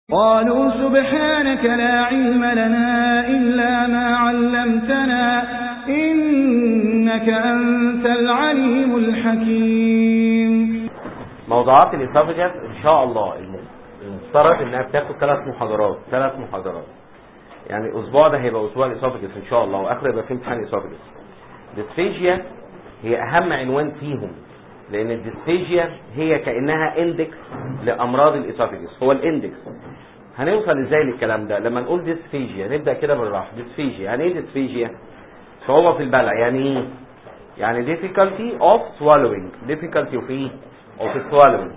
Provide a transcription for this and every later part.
قالوا سبحانك لا علم لنا إلا ما علمتنا إنك أنت العليم الحكيم موضوعات الإسافجات إن شاء الله المفترض إنها بتاخد ثلاث محاضرات ثلاث محاضرات يعني الأسبوع ده هيبقى أسبوع الإسافجات إن شاء الله وآخر يبقى في امتحان إسافجات الديسفيجيا هي أهم عنوان فيهم لأن الديسفيجيا هي كأنها اندكس لأمراض الإسافجس هو الاندكس هنوصل ازاي للكلام ده لما نقول ديسفيجيا نبدا كده بالراحه ديسفيجيا يعني ايه ديسفيجيا صعوبه في البلع يعني ايه يعني difficulty of swallowing difficulty of ايه of swallowing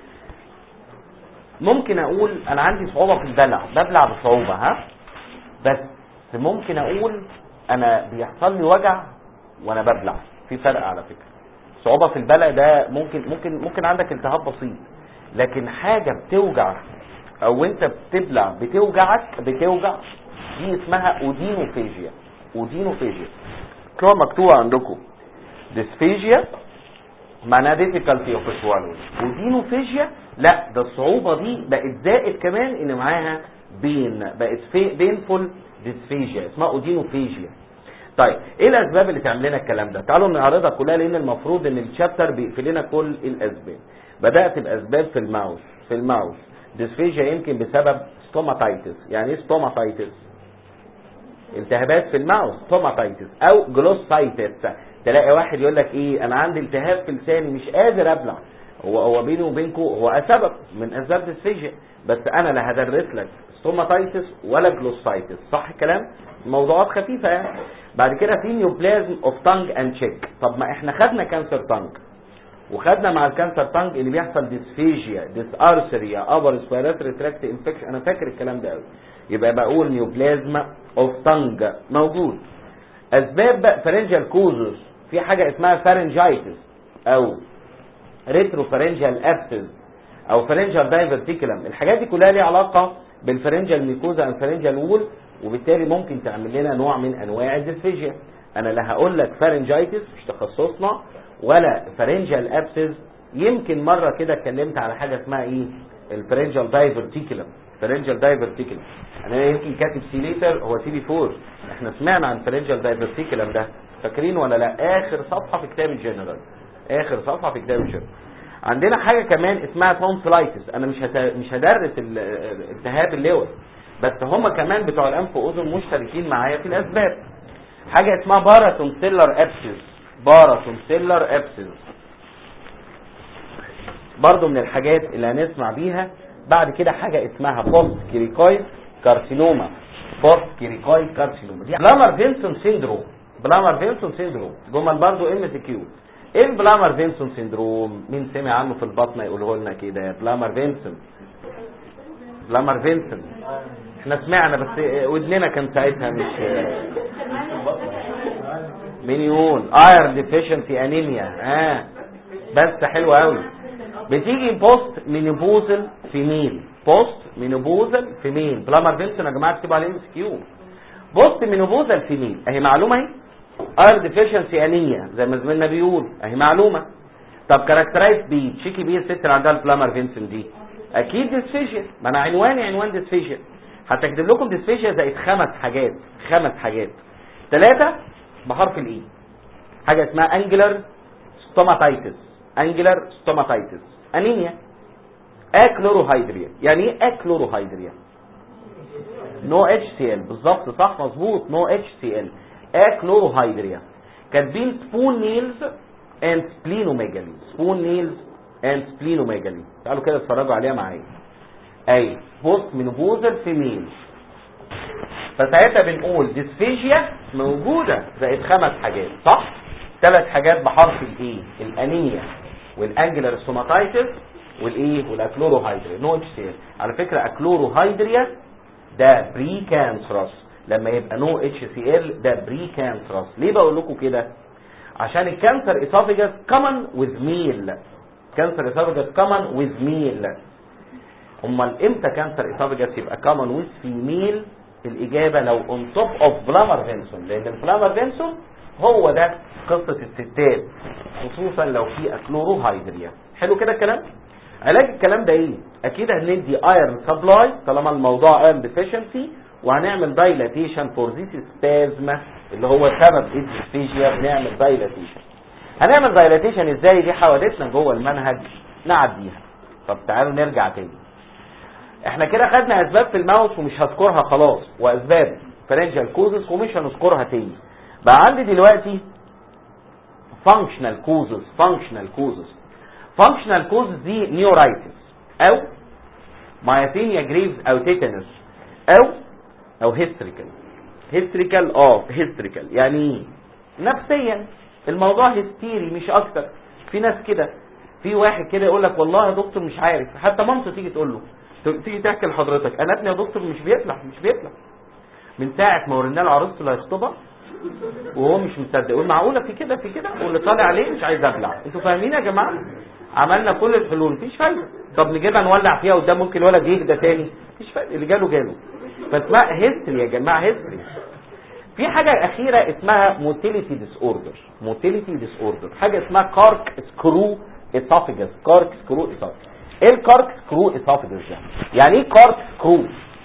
ممكن اقول انا عندي صعوبه في البلع ببلع بصعوبه ها بس ممكن اقول انا بيحصل لي وجع وانا ببلع في فرق على فكره صعوبه في البلع ده ممكن ممكن ممكن عندك التهاب بسيط لكن حاجه بتوجع او انت بتبلع بتوجعك بتوجع دي اسمها اودينوفيجيا اودينوفيجيا كلها مكتوبه عندكم ديسفيجيا معناها difficulty of swallowing اودينوفيجيا لا ده الصعوبه دي بقت زائد كمان ان معاها بين بقت في بينفول ديسفيجيا اسمها اودينوفيجيا طيب ايه الاسباب اللي تعمل لنا الكلام ده تعالوا نعرضها كلها لان المفروض ان الشابتر بيقفل لنا كل الاسباب بدات باسباب في الماوس في الماوس ديسفيجيا يمكن بسبب ستوماتايتس يعني ايه ستوماتايتس التهابات في الماوس ستوماتايتس او جلوسايتس تلاقي واحد يقول لك ايه انا عندي التهاب في لساني مش قادر ابلع هو هو بيني وبينكم هو سبب من اسباب ديسفيجيا بس انا لا هدرس لك ستوماتايتس ولا جلوسايتس صح الكلام موضوعات خفيفه يعني بعد كده في نيوبلازم اوف تانج اند تشيك طب ما احنا خدنا كانسر تانج وخدنا مع الكانسر تانج اللي بيحصل ديسفيجيا ديسارثريا ابر سبيراتوري تراكت انفكشن انا فاكر الكلام ده قوي يبقى بقول نيوبلازم اوف تانج موجود اسباب بقى فرنجال كوزوس في حاجه اسمها فارنجايتس او ريترو فارنجال ابسس او فارنجال دايفرتيكولم الحاجات دي كلها ليها علاقه بالفرنجال ميكوزا او فرنجال وول وبالتالي ممكن تعمل لنا نوع من انواع الديسفيجيا انا لا هقول لك فارنجايتس مش تخصصنا ولا فرنجال ابسس يمكن مره كده اتكلمت على حاجه اسمها ايه الفرنجال دايفرتيكولم فرنجال دايفرتيكولم انا يمكن كاتب سيليتر هو سي بي 4 احنا سمعنا عن فرنجال دايفرتيكولم ده فاكرين ولا لا اخر صفحه في كتاب الجنرال اخر صفحه في كتاب الجنرال عندنا حاجه كمان اسمها تونسلايتس انا مش هت... مش هدرس التهاب اللوز بس هم كمان بتوع الانف واذن مشتركين معايا في الاسباب حاجه اسمها باراتونسيلر ابسس باراتونسيلر ابسس برضو من الحاجات اللي هنسمع بيها بعد كده حاجه اسمها بوست كيريكويد كارسينوما بوست كيريكويد كارسينوما دي بلامر فينسون سيندروم بلامر فينسون سيندروم جمل برضو ام سي كيو ايه البلامر فينسون سيندروم مين سمع عنه في البطنه يقوله لنا كده بلامر فينسون بلامر فينسون احنا سمعنا بس ودننا كان ساعتها مش مين يقول ايرن ديفيشنسي انيميا اه بس حلو قوي بتيجي بوست مينوبوزل فيميل بوست مينوبوزل فيميل بلامر فينسون يا جماعه اكتبوا عليه ام كيو بوست مينوبوزل فيميل اهي معلومه اهي ايرن ديفيشنسي انيميا زي ما زميلنا بيقول اهي معلومه طب كاركترايز بي تشيكي بيه الست اللي عندها البلامر فينسون دي اكيد ديسفيجيا ما انا عنواني عنوان ديسفيجيا هتكتب لكم ديسفيجيا زائد خمس حاجات خمس حاجات ثلاثه بحرف الاي حاجه اسمها انجلر ستوماتايتس انجلر ستوماتايتس انيميا اكلوروهيدريا يعني ايه اكلوروهيدريا نو اتش سي ال بالظبط صح مظبوط نو اتش سي ال اكلوروهيدريا كاتبين سبون نيلز اند سبلينوميجالي سبون نيلز اند سبلينوميجالي تعالوا كده اتفرجوا عليها معايا اي بوست مينوبوزال فيميل فساعتها بنقول ديسفيجيا موجودة زائد خمس حاجات صح ثلاث حاجات بحرف الايه الانيميا والانجلر ستوماتايتس والايه والاكلوروهيدريا نو اتش سي على فكره اكلوروهيدريا ده بري كانسرس لما يبقى نو اتش سي ال ده بري كانسرس ليه بقول لكم كده عشان الكانسر اسوفيجاس كومن وذ ميل كانسر اسوفيجاس كومن وذ ميل امال امتى كانسر اسوفيجاس يبقى كومن وذ فيميل الاجابه لو اون توب اوف بلامر فينسون لان البلامر فينسون هو ده قصه الستات خصوصا لو في اكلوروهيدريا حلو كده الكلام علاج الكلام ده ايه اكيد هندي ايرن سبلاي طالما الموضوع ايرن ديفيشنسي وهنعمل دايلاتيشن فور ذيس سبازم اللي هو سبب الديسفيجيا بنعمل دايلاتيشن هنعمل دايلاتيشن ازاي دي حوادثنا جوه المنهج نعديها طب تعالوا نرجع تاني احنا كده خدنا اسباب في الماوس ومش هذكرها خلاص واسباب فرنجال كوزس ومش هنذكرها تاني بقى عندي دلوقتي فانكشنال كوزس فانكشنال كوزس فانكشنال كوزس دي نيورايتس او مايثينيا جريفز او تيتانوس او او هيستريكال هيستريكال اه هيستريكال يعني ايه نفسيا الموضوع هستيري مش اكتر في ناس كده في واحد كده يقول لك والله يا دكتور مش عارف حتى مامته تيجي تقول له تيجي تحكي لحضرتك انا ابني يا دكتور مش بيطلع مش بيطلع من ساعه ما ورينا له عروسته اللي هيخطبها وهو مش مصدق يقول معقوله في كده في كده واللي طالع عليه مش عايز ابلع انتوا فاهمين يا جماعه عملنا كل الحلول مفيش فايده طب نجيبها نولع فيها قدام ممكن الولد يهدى تاني مفيش فايده اللي جاله جاله فاسمها هيستري يا جماعه هيستري في حاجه اخيره اسمها موتيليتي ديس اوردر موتيليتي ديس اوردر حاجه اسمها كارك سكرو اسوفيجاس كارك سكرو اسوفيجاس ايه الكارك سكرو اسوفيجاس ده يعني ايه كارك سكرو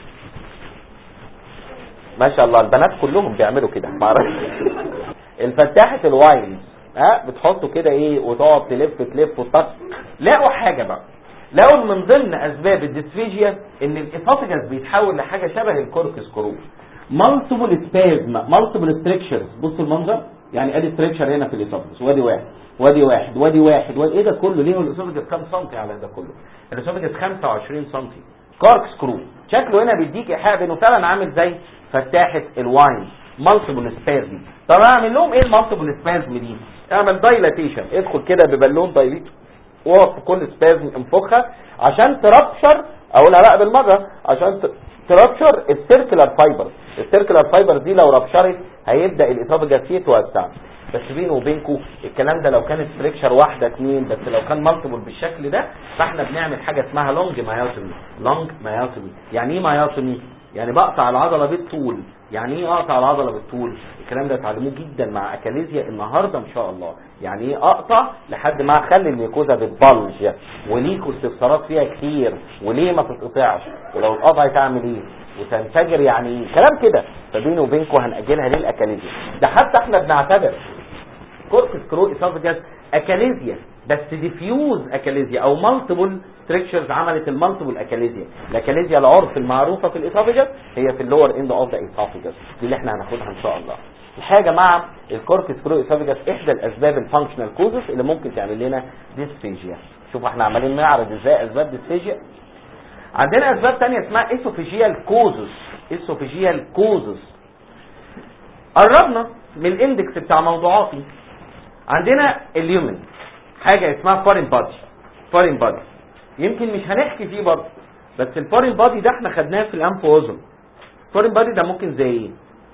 ما شاء الله البنات كلهم بيعملوا كده معرفش الفتاحة الوايلز ها بتحطه كده ايه وتقعد تلف تلف وتطق لقوا حاجة بقى لقوا من ضمن اسباب الديسفيجيا ان الاسوفيجاس بيتحول لحاجة شبه الكورك سكرو مالتيبل سبازم مالتيبل ستريكشرز بص المنظر يعني ادي ستريكشر هنا في الاسوفيجاس وادي واحد وادي واحد وادي واحد وادي ايه ده كله ليه الاسوفيجاس كام سنتي على ده كله الاسوفيجاس 25 سنتي كارك سكرو شكله هنا بيديك ايحاء بانه فعلا عامل زي فتاحه الواين مالتيبل سبازم طب اعمل لهم ايه المالتيبل سبازم دي اعمل دايلاتيشن ادخل كده ببالون دايليت واقف في كل سبازم انفخها عشان ترابشر اقولها بقى بالمره عشان ترابشر السيركلر فايبر السيركلر فايبر دي لو رابشرت هيبدا الاسوفجاس يتوسع بس بيني وبينكم الكلام ده لو كانت ستريكشر واحده اثنين بس لو كان مالتيبل بالشكل ده فاحنا بنعمل حاجه اسمها لونج مايوتومي لونج مايوتومي يعني ايه مايوتومي يعني بقطع العضله بالطول يعني ايه اقطع العضله بالطول الكلام ده اتعلموه جدا مع اكاليزيا النهارده ان شاء الله يعني ايه اقطع لحد ما اخلي الميكوزا بتبلج وليكوا استفسارات فيها كتير وليه ما تتقطعش ولو اتقطعت اعمل ايه وتنفجر يعني ايه كلام كده فبيني وبينكم هنأجلها للاكاليزيا ده حتى احنا بنعتبر كورك سكرو اسوفجاس اكاليزيا بس ديفيوز اكاليزيا او مالتيبل ستريكشرز عملت المالتيبل اكاليزيا الاكاليزيا العرف المعروفه في الاسوفجاس هي في اللور اند اوف ذا اسوفجاس دي اللي احنا هناخدها ان شاء الله الحاجه مع الكورك سكرو اسوفجاس احدى الاسباب الفانكشنال كوزس اللي ممكن تعمل لنا ديسفيجيا شوف احنا عمالين نعرض ازاي اسباب ديسفيجيا عندنا اسباب تانية اسمها اسوفيجيال كوزس اسوفيجيال كوزس قربنا من الاندكس بتاع موضوعاتي عندنا اليومن حاجه اسمها فورين بادي فورين بادي يمكن مش هنحكي فيه برضه بس الفورين بادي ده احنا خدناه في الانف واذن الفورين بادي ده ممكن زي ايه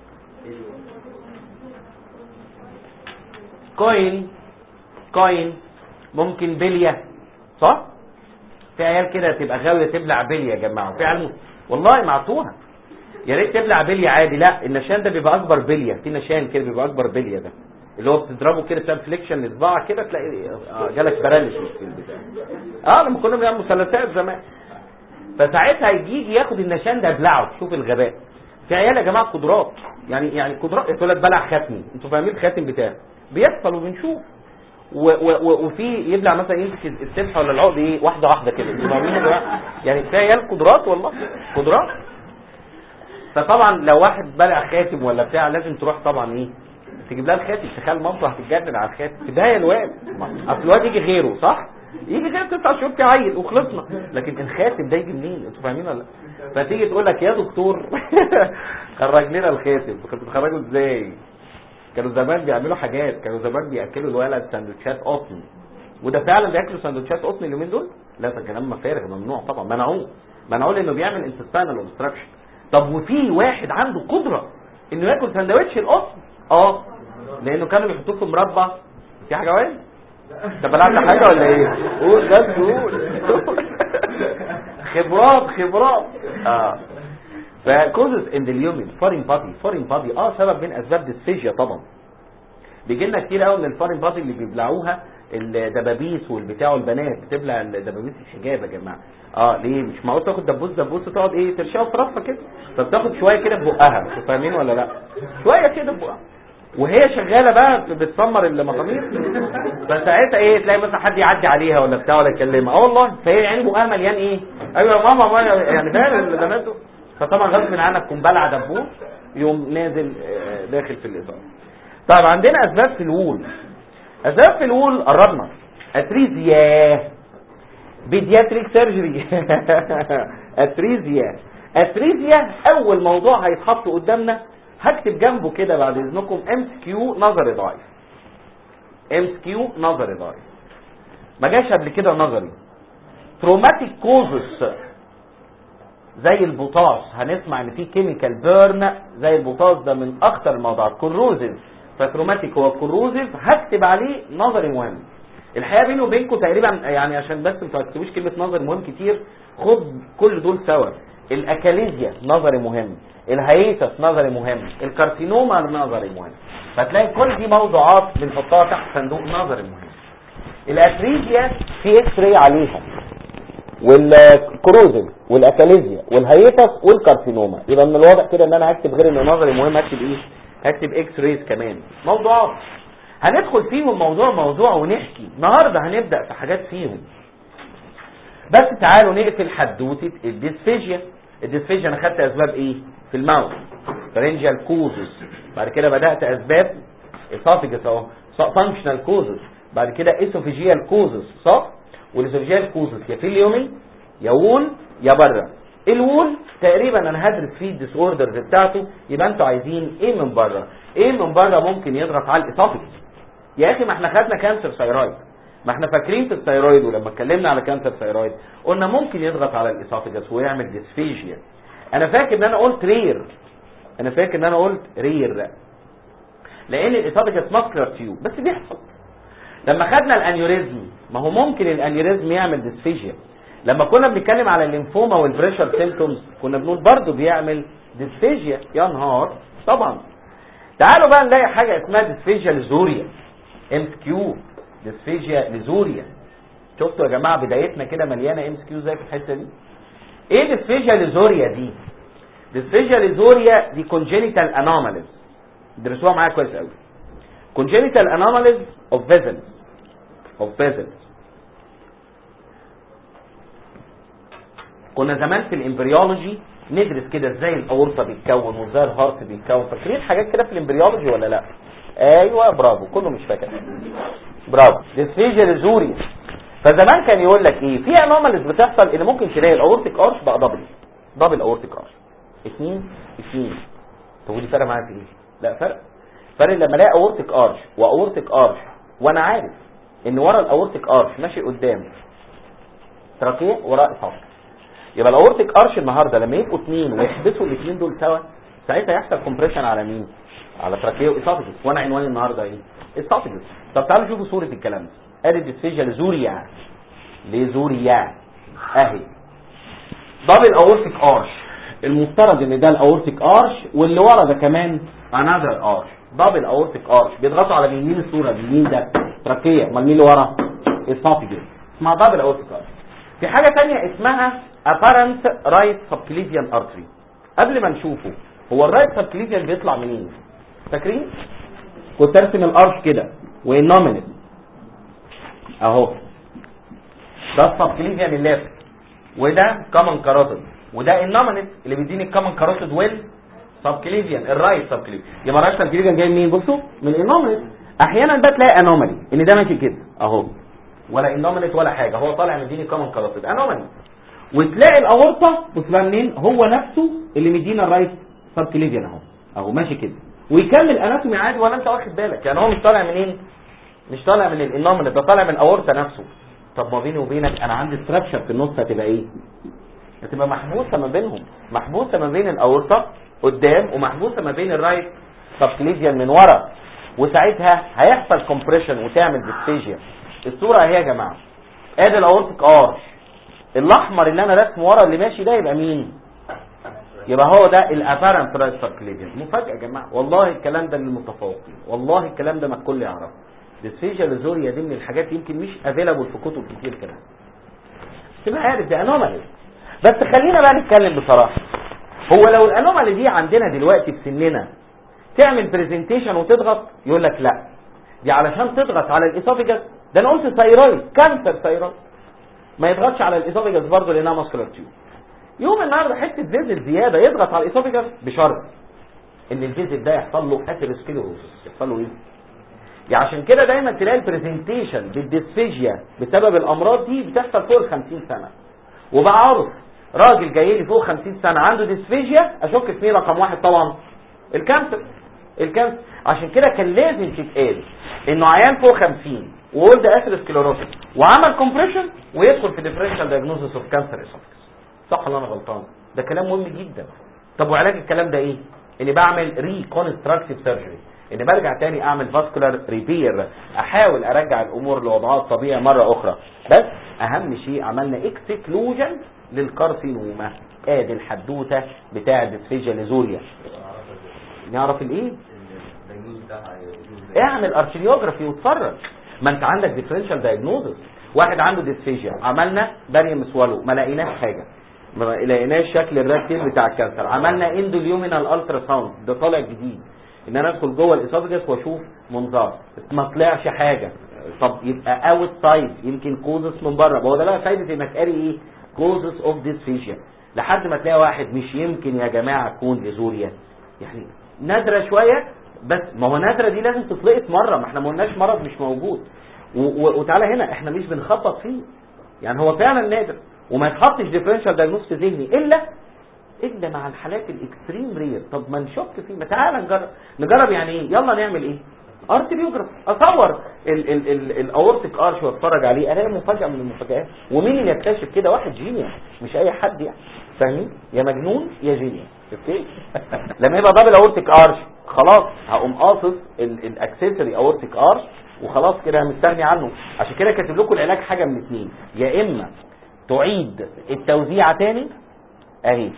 كوين كوين ممكن بليه صح في عيال كده تبقى غاويه تبلع بليه يا جماعه في عيال والله معطوها يا ريت تبلع بليه عادي لا النشان ده بيبقى اكبر بليه في نشان كده بيبقى اكبر بليه ده اللي هو بتضربه كده بتعمل فليكشن لصباعك كده تلاقي آه جالك باراليسيس في البتاع اه لما كنا بنعمل مثلثات زمان فساعتها يجي ياخد النشان ده يبلعه شوف الغباء في عيال يا جماعه قدرات يعني يعني قدرات يقول لك بلع ختمي انتوا فاهمين الخاتم بتاعه بيحصل وبنشوف و و وفي يبلع مثلا يمسك السبحه ولا العقد ايه واحده واحده كده انتوا فاهمين يا جماعه يعني في عيال قدرات والله قدرات فطبعا لو واحد بلع خاتم ولا بتاع لازم تروح طبعا ايه تجيب لها الخاتم تخيل مامته هتتجنن على الخاتم تضايق الواد اصل الواد يجي غيره صح يجي غير تسع شهور كعيل وخلصنا لكن الخاتم ده يجي منين انتوا فاهمين ولا لا فتيجي تقول لك يا دكتور خرج لنا الخاتم كنت بتخرجه ازاي كانوا زمان بيعملوا حاجات كانوا زمان بياكلوا الولد سندوتشات قطن وده فعلا بياكلوا سندوتشات قطن اليومين دول لا ده كلام فارغ ممنوع طبعا منعوه منعوه لانه بيعمل انتستينال اوبستراكشن طب وفي واحد عنده قدره انه ياكل سندوتش القطن اه لانه كانوا بيحطوه في مربى في حاجه وين انت بلعت حاجه ولا ايه قول ده قول خبرات خبرات اه فكوزز ان اليومن فورين بادي فورين بادي اه سبب من اسباب ديسفيجيا طبعا بيجي لنا كتير قوي من الفورين بادي اللي بيبلعوها الدبابيس والبتاع والبنات بتبلع الدبابيس الحجاب يا جماعه اه ليه مش معقول تاخد دبوس دبوس وتقعد ايه ترشقه في رفه كده فبتاخد شويه كده ببقها انتوا فاهمين ولا لا شويه كده ببقها وهي شغاله بقى بتسمر المطامير فساعتها ايه تلاقي مثلا حد يعدي عليها ولا بتاع ولا يكلمها اه والله فهي يعني بقها مليان ايه ايوه يا ماما ما يعني فاهم البنات دول. فطبعا غصب عنك تكون بلع دبوس يوم نازل آه، داخل في الاطار طيب عندنا اسباب في الوول اسباب في الوول قربنا اتريزيا بيدياتريك سيرجري اتريزيا اتريزيا اول موضوع هيتحط قدامنا هكتب جنبه كده بعد اذنكم ام كيو نظري ضعيف ام كيو نظري ضعيف ما جاش قبل كده نظري تروماتيك كوزس زي البوتاش هنسمع ان في كيميكال بيرن زي البوتاش ده من اخطر الموضوعات كوروزيف فتروماتيك هو كوروزيف هكتب عليه نظري مهم الحقيقه بيني وبينكم تقريبا يعني عشان بس ما تكتبوش كلمه نظري مهم كتير خد كل دول سوا الاكاليزيا نظري مهم الهيئتس نظري مهم الكارسينوما نظري مهم فتلاقي كل دي موضوعات بنحطها تحت صندوق نظري مهم الاتريزيا في اكس راي عليها والكروزل والاكاليزيا والهيئتس والكارسينوما يبقى من الواضح كده ان انا هكتب غير ان نظري مهم هكتب ايه هكتب اكس رايز كمان موضوعات هندخل فيهم موضوع موضوع ونحكي النهارده هنبدا في حاجات فيهم بس تعالوا نقفل حدوته الديسفيجيا الديسفيجيا انا خدت اسباب ايه في الماوث فرنجال كوزس بعد كده بدات اسباب اسوفيجس اهو فانكشنال كوزس بعد كده اسوفيجيال كوزس صح والاسوفيجيال كوزس يا في اليومي يا وول يا بره الوول تقريبا انا هدرس فيه الديس اوردرز بتاعته يبقى انتوا عايزين ايه من بره ايه من بره ممكن يضغط على الاسوفيجس يا اخي ما احنا خدنا كانسر ثايرويد ما احنا فاكرين في الثايرويد ولما اتكلمنا على كانسر ثايرويد قلنا ممكن يضغط على الاسوفيجس ويعمل ديسفيجيا انا فاكر ان انا قلت رير انا فاكر ان انا قلت رير لان الاسوفيجس ماسكولار تيوب بس بيحصل لما خدنا الانيوريزم ما هو ممكن الانيوريزم يعمل ديسفيجيا لما كنا بنتكلم على الليمفوما والبريشر سيمتومز كنا بنقول برضه بيعمل ديسفيجيا يا نهار طبعا تعالوا بقى نلاقي حاجه اسمها ديسفيجيا لزوريا ام كيو ديسفيجيا لزوريا شفتوا يا جماعه بدايتنا كده مليانه ام كيو زي في الحته دي ايه ديسفيجيا لزوريا دي ديسفيجيا لزوريا دي congenital anomalies درسوها معايا كويس قوي congenital anomalies of vessels of vessels كنا زمان في الامبريولوجي ندرس كده ازاي الاورطه بيتكون وازاي الهارت بيتكون فاكرين حاجات كده في الامبريولوجي ولا لا ايوه برافو كله مش فاكر برافو ديسفيجيا لزوريا فزمان كان يقول لك ايه في انوماليز بتحصل ان ممكن تلاقي الاورتيك ارش بقى دبل دبل اورتيك ارش اثنين اثنين تقول لي فرق معايا في ايه لا فرق فرق لما الاقي اورتيك ارش واورتيك ارش وانا عارف ان ورا الاورتيك ارش ماشي قدام تراكيه وراء صفر يبقى الاورتيك ارش النهارده لما يبقوا اثنين ويحبسوا الاثنين دول سوا ساعتها يحصل كومبريشن على مين على تراكيه واسوفيجس وانا عنواني النهارده ايه اسوفيجس طب تعالوا شوفوا صوره الكلام ده ادي ديسفيجيا لزوريا لزوريا اهي دبل اورتيك ارش المفترض ان ده الاورتيك ارش واللي ورا ده كمان انذر ارش دبل اورتيك ارش بيضغطوا على مين مين الصوره دي مين ده تراكيه امال مين اللي ورا اسوفيجس اسمها دبل اورتيك ارش في حاجه ثانيه اسمها apparent right subclavian artery قبل ما نشوفه هو الرايت سبكليفيان بيطلع منين فاكرين كنت ارسم الارش كده والنومينال اهو ده السبكليفيان اللافت وده كومن كاروتيد وده النومينال اللي بيديني الكومن كاروتيد ويل سبكليفيان الرايت سبكليفيان يبقى الرايت سبكليفيان جاي منين بصوا من النومينال احيانا بقى تلاقي انومالي ان ده ماشي كده اهو ولا انومينال ولا حاجه هو طالع مديني كومن كاروتيد انومالي وتلاقي الاورطه بص بقى منين هو نفسه اللي مدينا الرايت سبكليفيان اهو اهو ماشي كده ويكمل اناتومي عادي ولا انت واخد بالك يعني هو مش طالع منين مش طالع من الانومينال ده طالع من اورطه نفسه طب ما بيني وبينك انا عندي ستراكشر في النص هتبقى ايه هتبقى محبوسه ما بينهم محبوسه ما بين الاورطه قدام ومحبوسه ما بين الرايت سبكليفيان من ورا وساعتها هيحصل كومبريشن وتعمل ديسفيجيا الصوره اهي يا جماعه ادي الاورتيك ارش الاحمر اللي انا رسمه ورا اللي ماشي ده يبقى مين يبقى هو ده الابارنت رايت سبكليفيان مفاجاه يا جماعه والله الكلام ده للمتفوقين والله الكلام ده ما الكل يعرفه ديسفيجيا ليزوريا دي من الحاجات يمكن مش افيلابل في كتب كتير كده تبقى عارف دي انومالي بس خلينا بقى نتكلم بصراحه هو لو الانومالي دي عندنا دلوقتي في سننا تعمل برزنتيشن وتضغط يقول لك لا دي علشان تضغط على الاسوفيجاس ده انا قلت ثايرويد كانسر ثايرويد ما يضغطش على الاسوفيجاس برضه لانها ماسكولار تيوب يوم النهارده حته فيزل زياده يضغط على الاسوفيجاس بشرط ان الفيزل ده يحصل له اثيروسكليروسس يحصل له ايه يعني عشان كده دايما تلاقي البرزنتيشن بالديسفيجيا بسبب الامراض دي بتحصل فوق ال 50 سنه وبعرض راجل جاي لي فوق 50 سنه عنده ديسفيجيا اشك في مين رقم واحد طبعا الكانسر الكانسر عشان كده كان لازم تتقال انه عيان فوق 50 وولد اثيروسكليروسس وعمل كومبريشن ويدخل في ديفرنشال دايجنوزس اوف كانسر اسوفيكس صح ولا انا غلطان ده كلام مهم جدا طب وعلاج الكلام ده ايه اني بعمل ريكونستراكتيف سيرجري اني برجع تاني اعمل فاسكولار ريبير احاول ارجع الامور لوضعها الطبيعي مره اخرى بس اهم شيء عملنا اكسكلوجن للكارسينوما ادي الحدوته بتاع الديسفيجيا ليزوريا نعرف الايه اعمل ارشيوجرافي واتفرج ما انت عندك ديفرنشال دايجنوزس واحد عنده ديسفيجيا عملنا باريوم سوالو ما لقيناش حاجه ما لقيناش شكل الراكتين بتاع الكانسر عملنا اندوليومينال الترا ساوند ده طالع جديد ان انا ادخل جوه الاسوفجس واشوف منظار ما طلعش حاجه طب يبقى اوت سايد يمكن كوزس من بره هو ده بقى فايده انك قاري ايه كوزس اوف ديسفيجيا لحد ما تلاقي واحد مش يمكن يا جماعه تكون ليزوريا يعني نادره شويه بس ما هو نادره دي لازم تطلقت مره ما احنا ما قلناش مرض مش موجود وتعالى هنا احنا مش بنخبط فيه يعني هو فعلا نادر وما يتحطش ديفرنشال دايجنوست ذهني الا الا مع الحالات الاكستريم رير طب ما نشك فيه ما تعالى نجرب نجرب يعني ايه يلا نعمل ايه ارتبيوجراف اصور الاورتيك ارش واتفرج عليه الاقي مفاجاه من المفاجات ومين اللي يكتشف كده واحد جينيوس مش اي حد يعني فاهمين يا مجنون يا جينيوس اوكي لما يبقى دبل اورتيك ارش خلاص هقوم قاصص الاكسسوري اورتيك ارش وخلاص كده مستغني عنه عشان كده كاتب لكم العلاج حاجه من اثنين يا اما تعيد التوزيع تاني اهي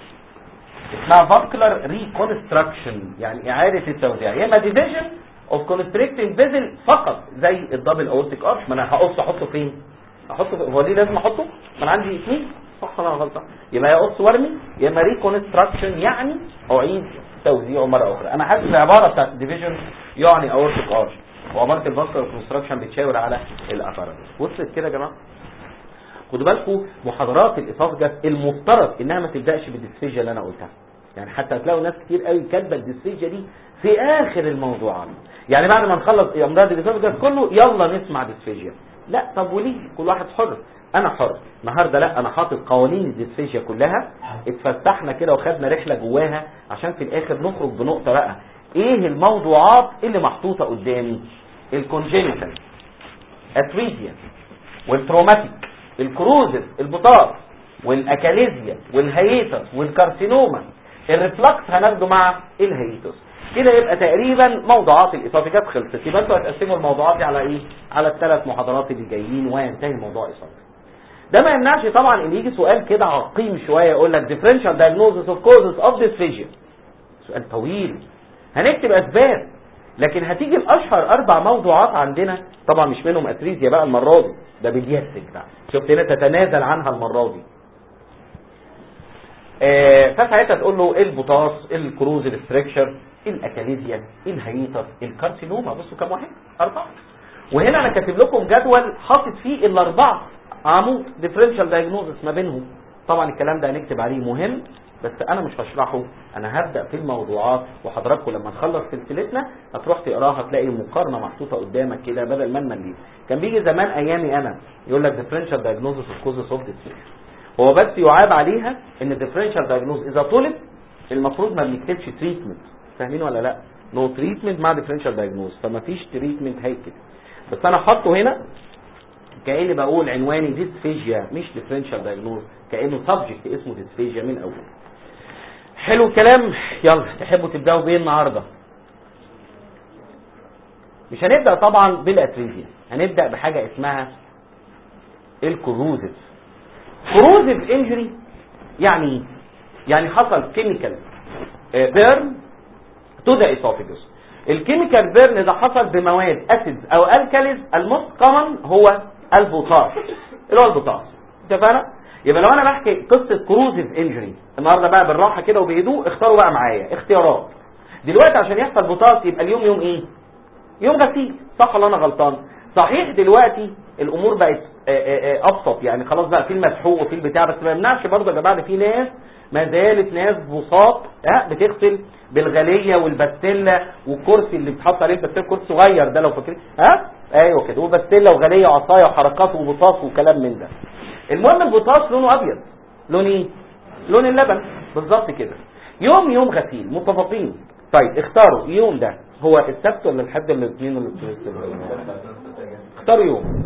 اسمها فاسكولار ريكونستراكشن يعني اعاده التوزيع يا اما ديفيجن اوف كونستريكتنج فيزل فقط زي الدبل اورتيك ارش ما انا هقص احطه فين احطه في... هو ليه لازم احطه ما انا عندي اثنين صح ولا انا غلطان يبقى يا قص وارمي يا اما ريكونستراكشن يعني اعيد توزيعه مره اخرى انا حاسس العباره بتاعت الديفيجن يعني اورتيك ارش وعباره الفاسكولار كونستراكشن بتشاور على الابارات وصلت كده يا جماعه خدوا بالكم محاضرات الاسوفجاس المفترض انها ما تبداش بالديسفيجيا اللي انا قلتها يعني حتى هتلاقوا ناس كتير قوي كاتبه الديسفيجيا دي في اخر الموضوعات يعني بعد ما نخلص امراض الاسوفجاس كله يلا نسمع ديسفيجيا لا طب وليه كل واحد حر انا حر النهارده لا انا حاطط قوانين الديسفيجيا كلها اتفسحنا كده وخدنا رحله جواها عشان في الاخر نخرج بنقطه بقى ايه الموضوعات اللي محطوطه قدامي الكونجينيتال اتريديا والتروماتيك الكروزس البطاط والاكاليزيا والهيتس والكارسينوما الريفلكس هناخده مع الهيتس كده يبقى تقريبا موضوعات الاسوفيجاس خلصت يبقى انتوا هتقسموا الموضوعات دي على ايه على الثلاث محاضرات اللي جايين وينتهي موضوع الاسوفيجاس ده ما يمنعش طبعا ان يجي سؤال كده عقيم شويه يقول لك differential diagnosis of causes of dysphagia سؤال طويل هنكتب اسباب لكن هتيجي الاشهر اربع موضوعات عندنا طبعا مش منهم اتريزيا بقى المره دي ده بيديستك بقى شفت هنا تتنازل عنها المره دي آه فساعتها تقول له البطاس الكروز الستريكشر الاكاليزيا الهيتر الكارسينوما بصوا كام واحد اربعه وهنا انا كاتب لكم جدول حاطط فيه الاربعه عمود ديفرنشال دايجنوزس ما بينهم طبعا الكلام ده هنكتب عليه مهم بس انا مش هشرحه انا هبدا في الموضوعات وحضراتكم لما نخلص سلسلتنا هتروح تقراها تلاقي مقارنه محطوطه قدامك كده بدل ما نمليه كان بيجي زمان ايامي انا يقول لك ديفرنشال دايجنوزس اوف كوزس اوف ديسفيجيا هو بس يعاب عليها ان الديفرنشال دايجنوز اذا طلب المفروض ما بنكتبش تريتمنت فاهمين ولا لا نو تريتمنت مع ديفرنشال دايجنوز فما فيش تريتمنت هيكل بس انا حاطه هنا كاني بقول عنواني ديسفيجيا مش ديفرنشال دايجنوز كانه سبجكت اسمه ديسفيجيا من اول حلو الكلام يلا تحبوا تبداوا بايه النهارده مش هنبدا طبعا بالاتريزيا هنبدا بحاجه اسمها الكروزيف كروزيف انجري يعني يعني حصل كيميكال بيرن تو ذا اسوفيجوس الكيميكال بيرن ده حصل بمواد اسيد او الكاليز الموست كومن هو البوتاس اللي هو البوتاس اتفقنا يبقى لو انا بحكي قصه كروزيف انجري النهارده بقى بالراحه كده وبهدوء اختاروا بقى معايا اختيارات دلوقتي عشان يحصل بوتاس يبقى اليوم يوم ايه يوم غسيل صح ولا انا غلطان صحيح دلوقتي الامور بقت آه، آه، آه، ابسط يعني خلاص بقى في المسحوق وفي البتاع بس ما يمنعش برضه يا جماعه في ناس ما زالت ناس بساط ها بتغسل بالغليه والبستله والكرسي اللي بتحط عليه البستله كرسي صغير ده لو فاكرين ها ايوه كده وبستله وغليه وعصايه وحركات وبطاس وكلام من ده المهم البطاس لونه ابيض لون ايه لون اللبن بالظبط كده يوم يوم غسيل متفقين طيب اختاروا يوم ده هو السبت ولا الحد ولا الاثنين ولا الثلاث اختاروا يوم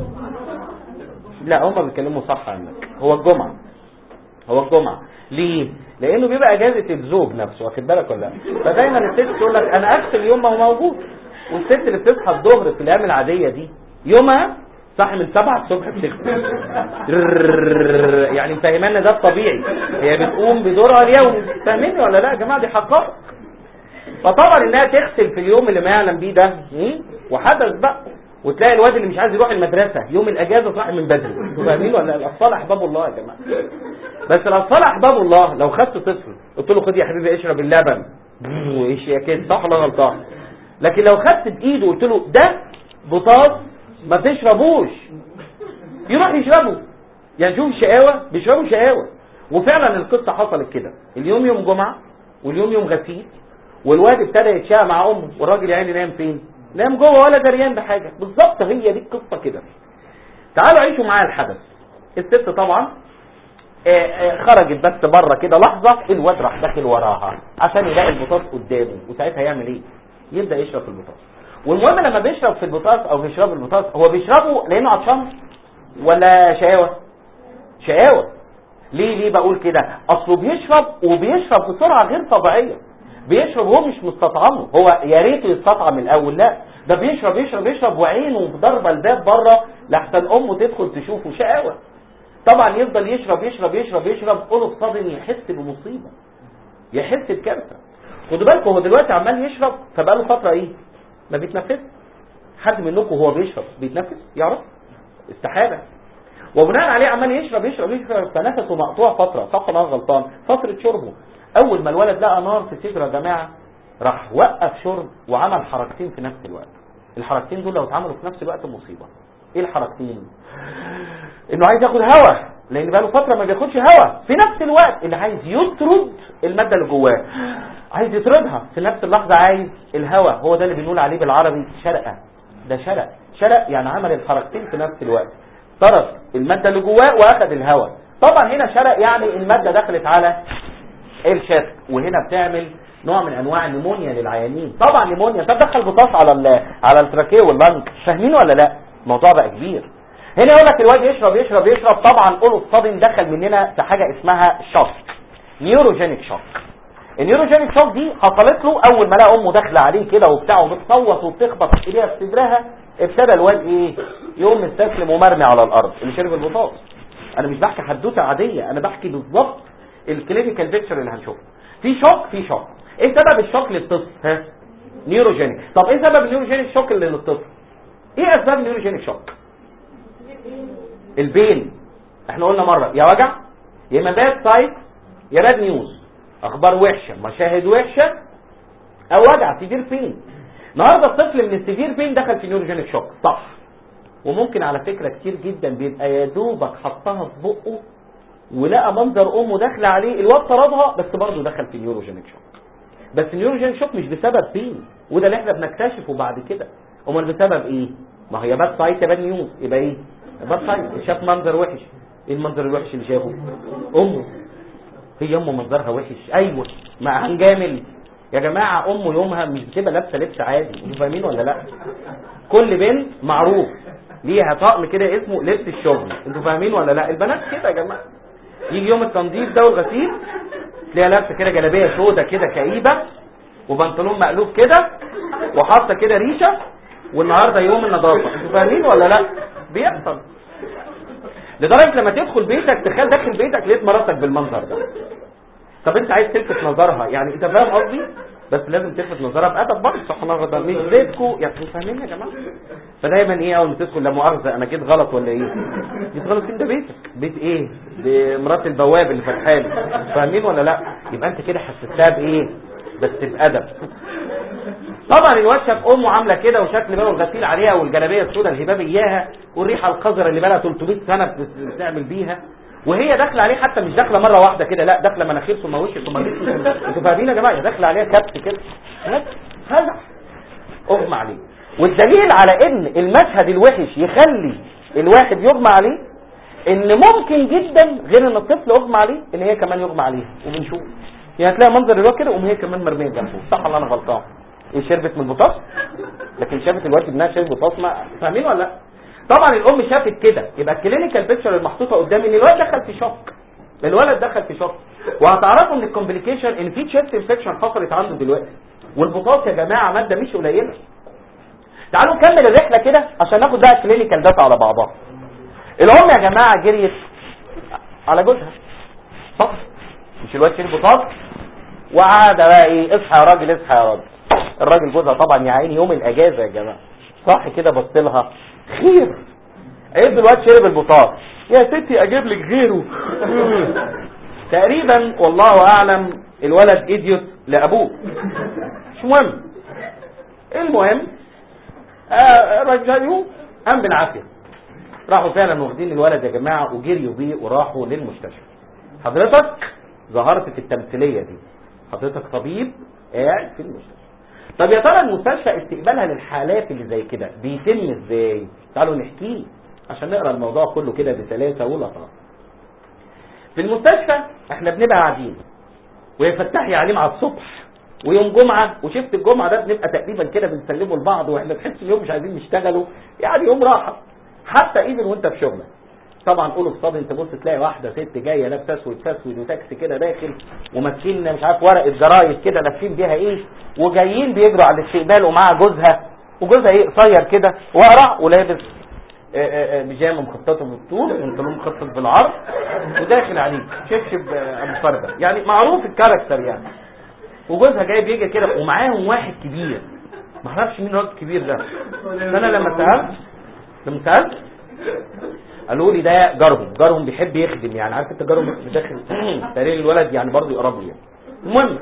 لا هم بيتكلموا صح عنك هو الجمعه هو الجمعه ليه لانه بيبقى اجازه الزوج نفسه واخد بالك ولا لا فدايما الست تقول لك انا اغسل يوم ما هو موجود والست اللي بتصحى الظهر في الايام العاديه دي يومها صح من 7 الصبح بتغسل رررررر. يعني مفهمانا ده الطبيعي هي بتقوم بدورها اليومي فاهميني ولا لا يا جماعه دي حقائق فطبعا انها تغسل في اليوم اللي ما يعلم بيه ده م? وحدث بقى وتلاقي الواد اللي مش عايز يروح المدرسه يوم الاجازه صاحي من بدري انتوا فاهمين ولا لا؟ الاطفال احباب الله يا جماعه بس الاطفال احباب الله لو خدت طفل قلت له خد يا حبيبي اشرب اللبن وايش يا كده صح ولا غلطان لكن لو خدت بايده وقلت له ده بطاط ما تشربوش يروح يشربه يعني شوف شقاوه بيشربوا شقاوه وفعلا القصه حصلت كده اليوم يوم جمعه واليوم يوم غسيل والواد ابتدى يتشاء مع امه والراجل يا عيني نام فين نام جوه ولا دريان بحاجه بالظبط هي دي القصه كده تعالوا عيشوا معايا الحدث الست طبعا آه، آه، خرجت بس بره كده لحظه الواد راح داخل وراها عشان يلاقي البطاط قدامه وساعتها يعمل ايه يبدا يشرب في البطاط والمهم لما بيشرب في البطاط او بيشرب البطاط هو بيشربه لانه عطشان ولا شقاوه شقاوه ليه ليه بقول كده اصله بيشرب وبيشرب بسرعه غير طبيعيه بيشرب وهو مش مستطعمه هو يا ريته يستطعم الاول لا ده بيشرب يشرب يشرب وعينه ضربه الباب بره لحسن امه تدخل تشوفه شقاوه طبعا يفضل يشرب يشرب يشرب يشرب قلب صدم يحس بمصيبه يحس بكارثه خدوا بالكم هو دلوقتي عمال يشرب فبقى له فتره ايه ما بيتنفس حد منكم وهو بيشرب بيتنفس يعرف استحاله وبناء عليه عمال يشرب يشرب يشرب فنفسه مقطوع فتره صح ولا أنا غلطان فتره شربه اول ما الولد لقى نار في صدره يا جماعه راح وقف شرب وعمل حركتين في نفس الوقت الحركتين دول لو اتعملوا في نفس الوقت مصيبه ايه الحركتين انه عايز ياخد هواء لان بقاله فتره ما بياخدش هواء في نفس الوقت اللي عايز يطرد الماده اللي جواه عايز يطردها في نفس اللحظه عايز الهواء هو ده اللي بنقول عليه بالعربي شرقه ده شرق شرق يعني عمل الحركتين في نفس الوقت طرد الماده اللي جواه واخد الهواء طبعا هنا شرق يعني الماده دخلت على الشرق وهنا بتعمل نوع من انواع النمونيا للعيانين طبعا نمونيا انت تدخل بطاس على ال على التراكيه واللنج فاهمين ولا لا الموضوع بقى كبير هنا يقول لك الواد يشرب يشرب يشرب طبعا قوله الصدم دخل مننا في حاجه اسمها شوك نيوروجينيك شوك النيوروجينيك شوك دي حصلت له اول ما لقى امه داخله عليه كده وبتاع وبتصوت وبتخبط ايديها في صدرها ابتدى الواد ايه يقوم مستسلم ومرمي على الارض اللي شرب البطاط انا مش بحكي حدوته عاديه انا بحكي بالظبط الكلينيكال بيكتشر اللي هنشوفه في شوك في شوك ايه سبب الشوك للطفل ها نيوروجينيك طب ايه سبب النيوروجينيك شوك اللي للطفل ايه اسباب النيوروجينيك شوك البين احنا قلنا مره يا وجع يا اما باد سايت يا باد نيوز اخبار وحشه مشاهد وحشه او وجع سيفير بين النهارده الطفل من السيفير بين دخل في نيوروجينيك شوك صح وممكن على فكره كتير جدا بيبقى يا دوبك حطها في بقه ولقى منظر امه داخله عليه الواد طردها بس برضه دخل في نيوروجينيك شوك بس النيوروجينيك شوك مش بسبب بين وده اللي احنا بنكتشفه بعد كده امال بسبب ايه ما هي باد سايت يا باد نيوز يبقى ايه باد سايت شاف منظر وحش ايه المنظر الوحش اللي شافه امه هي امه منظرها وحش ايوه مع هنجامل يا جماعه امه يومها مش بتبقى لابسه لبس عادي انتوا فاهمين ولا لا كل بنت معروف ليها طقم كده اسمه لبس الشغل انتوا فاهمين ولا لا البنات كده يا جماعه يجي يوم التنظيف ده والغسيل تلاقيها لابسه كده جلابيه سودا كده كئيبه وبنطلون مقلوب كده وحاطه كده ريشه والنهارده يوم النظافه انتوا فاهمين ولا لا بيحصل لدرجه لما تدخل بيتك تخيل داخل بيتك لقيت مراتك بالمنظر ده طب انت عايز تلفت نظرها يعني انت فاهم قصدي بس لازم تلفت نظرها بادب برضه سبحان الله ده مش بيتكم يعني فاهمين يا جماعه فدايما ايه اول ما تدخل لا مؤاخذه انا جيت غلط ولا ايه جيت غلط فين ده بيتك بيت ايه بمرات البواب اللي فاتحه لي فاهمين ولا لا يبقى انت كده حسستها بايه بس بادب طبعا الواد شاف امه عامله كده وشكل بقى الغسيل عليها والجلابيه السوداء الهباب اياها والريحه القذره اللي بقى لها 300 سنه بت- بتعمل بيها وهي داخله عليه حتى مش داخله مره واحده كده لا داخله مناخير ثم وش ثم جسم انتوا فاهمين يا جماعه هي داخله عليها كبت كده هات، هزع اغمى عليه والدليل على ان المشهد الوحش يخلي الواحد يغمى عليه ان ممكن جدا غير ان الطفل اغمى عليه ان هي كمان يغمى عليها وبنشوف يعني هتلاقي منظر الواد كده وهي كمان مرميه جنبه صح ولا انا غلطان ايه شربت من البطاطس لكن شافت الواد ابنها شرب بطاطس ما فاهمين ولا لا طبعا الام شافت كده يبقى الكلينيكال بيكتشر المحطوطه قدامي ان الولد دخل في شوك الولد دخل في شوك وهتعرفوا من الكومبليكيشن ان في تشيست انفكشن حصلت عنده دلوقتي والبطاطس يا جماعه ماده مش قليله تعالوا نكمل الرحله كده عشان ناخد بقى الكلينيكال داتا على بعضها الام يا جماعه جريت على جوزها صح مش الواد شرب بطاطس وعاد بقى ايه اصحى يا راجل اصحى يا راجل الراجل جوزها طبعا يا عيني يوم الاجازه يا جماعه صح كده بص لها خير عيب الواد شرب البطاطس يا ستي اجيب لك غيره تقريبا والله اعلم الولد ايديوت لابوه مش مهم المهم آه رجعوا قام بالعافيه راحوا فعلا واخدين الولد يا جماعه وجريوا بيه وراحوا للمستشفى حضرتك ظهرت في التمثيليه دي حضرتك طبيب قاعد في المستشفى طب يا ترى المستشفى استقبالها للحالات اللي زي كده بيتم ازاي تعالوا نحكيه عشان نقرا الموضوع كله كده بسلاسه ولطافه في المستشفى احنا بنبقى قاعدين ويفتح يا عليم على الصبح ويوم جمعه وشفت الجمعه ده بنبقى تقريبا كده بنسلمه لبعض واحنا تحس اليوم مش عايزين نشتغلوا يعني يوم راحه حتى ايفن وانت في شغلك طبعا قولوا اقتصاد انت بص تلاقي واحده ست جايه لابسه اسود فاسود وتاكسي كده داخل وماسكين مش عارف ورقه جرايد كده لافين بيها ايه وجايين بيجروا على الاستقبال ومعاها جوزها وجوزها ايه قصير كده وقرع ولابس آه، آه، آه، بيجامه مخططه بالطول وانطلون مخطط بالعرض وداخل عليك شبشب آه، ابو فرده يعني معروف الكاركتر يعني وجوزها جاي بيجي كده ومعاهم واحد كبير ما اعرفش مين الراجل الكبير ده انا لما سالت لما سالت قالوا لي ده جارهم جارهم بيحب يخدم يعني عارف انت جارهم داخل تقريبا الولد يعني برضه يقرب له يعني المهم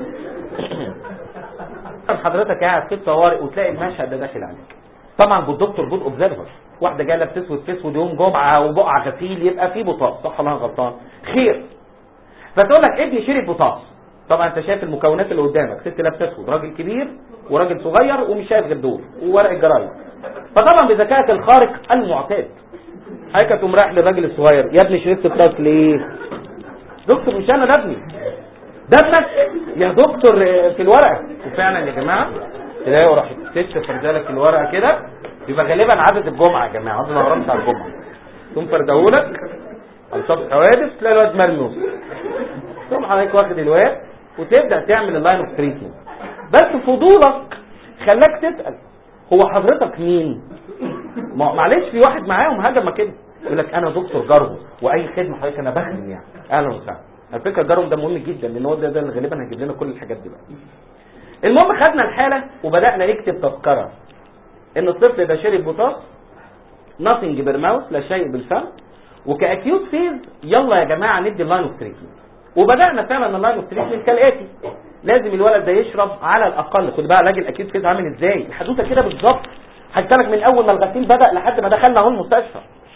حضرتك قاعد في الطوارئ وتلاقي المشهد ده داخل عليك طبعا بالدكتور جود اوبزرفر واحده جايه لابسه اسود في اسود يوم جمعه وبقع غسيل يبقى في بطاقه صح ولا انا غلطان خير فتقول لك ابني شرب بطاقه طبعا انت شايف المكونات اللي قدامك ست لابسه اسود راجل كبير وراجل صغير ومش شايف غير دول وورق الجرايد فطبعا بذكائك الخارق المعتاد حضرتك تقوم رايح للراجل الصغير يا ابني شربت بطاقه ليه دكتور مش انا ده ابني ده ابنك يا دكتور آه، في الورقه وفعلا يا جماعه تلاقي راح الست فردالك الورقه كده يبقى غالبا عدد الجمعه يا جماعه عدد الاغرام بتاع الجمعه تقوم فردهولك على سطح حوادث تلاقي الواد مرمي وسط. تقوم حضرتك واخد الواد وتبدا تعمل اللاين اوف تريتمنت بس فضولك خلاك تسال هو حضرتك مين؟ ما معلش في واحد معاهم هجمه كده يقول لك انا دكتور جرم واي خدمه حضرتك انا بخدم يعني اهلا وسهلا على فكره الجرم ده مهم جدا لان هو ده, ده اللي غالبا هيجيب لنا كل الحاجات دي بقى المهم خدنا الحاله وبدانا نكتب تذكره ان الطفل ده شرب بوتاس ناثينج بالماوس لا شيء بالفم وكاكيوت فيز يلا يا جماعه ندي اللاين اوف تريتمنت وبدانا فعلا اللاين اوف تريتمنت كالاتي لازم الولد ده يشرب على الاقل خد بقى علاج الاكيوت فيز عامل ازاي الحدوته كده بالظبط حكيت لك من اول ما الغسيل بدا لحد ما دخلنا اهو المستشفى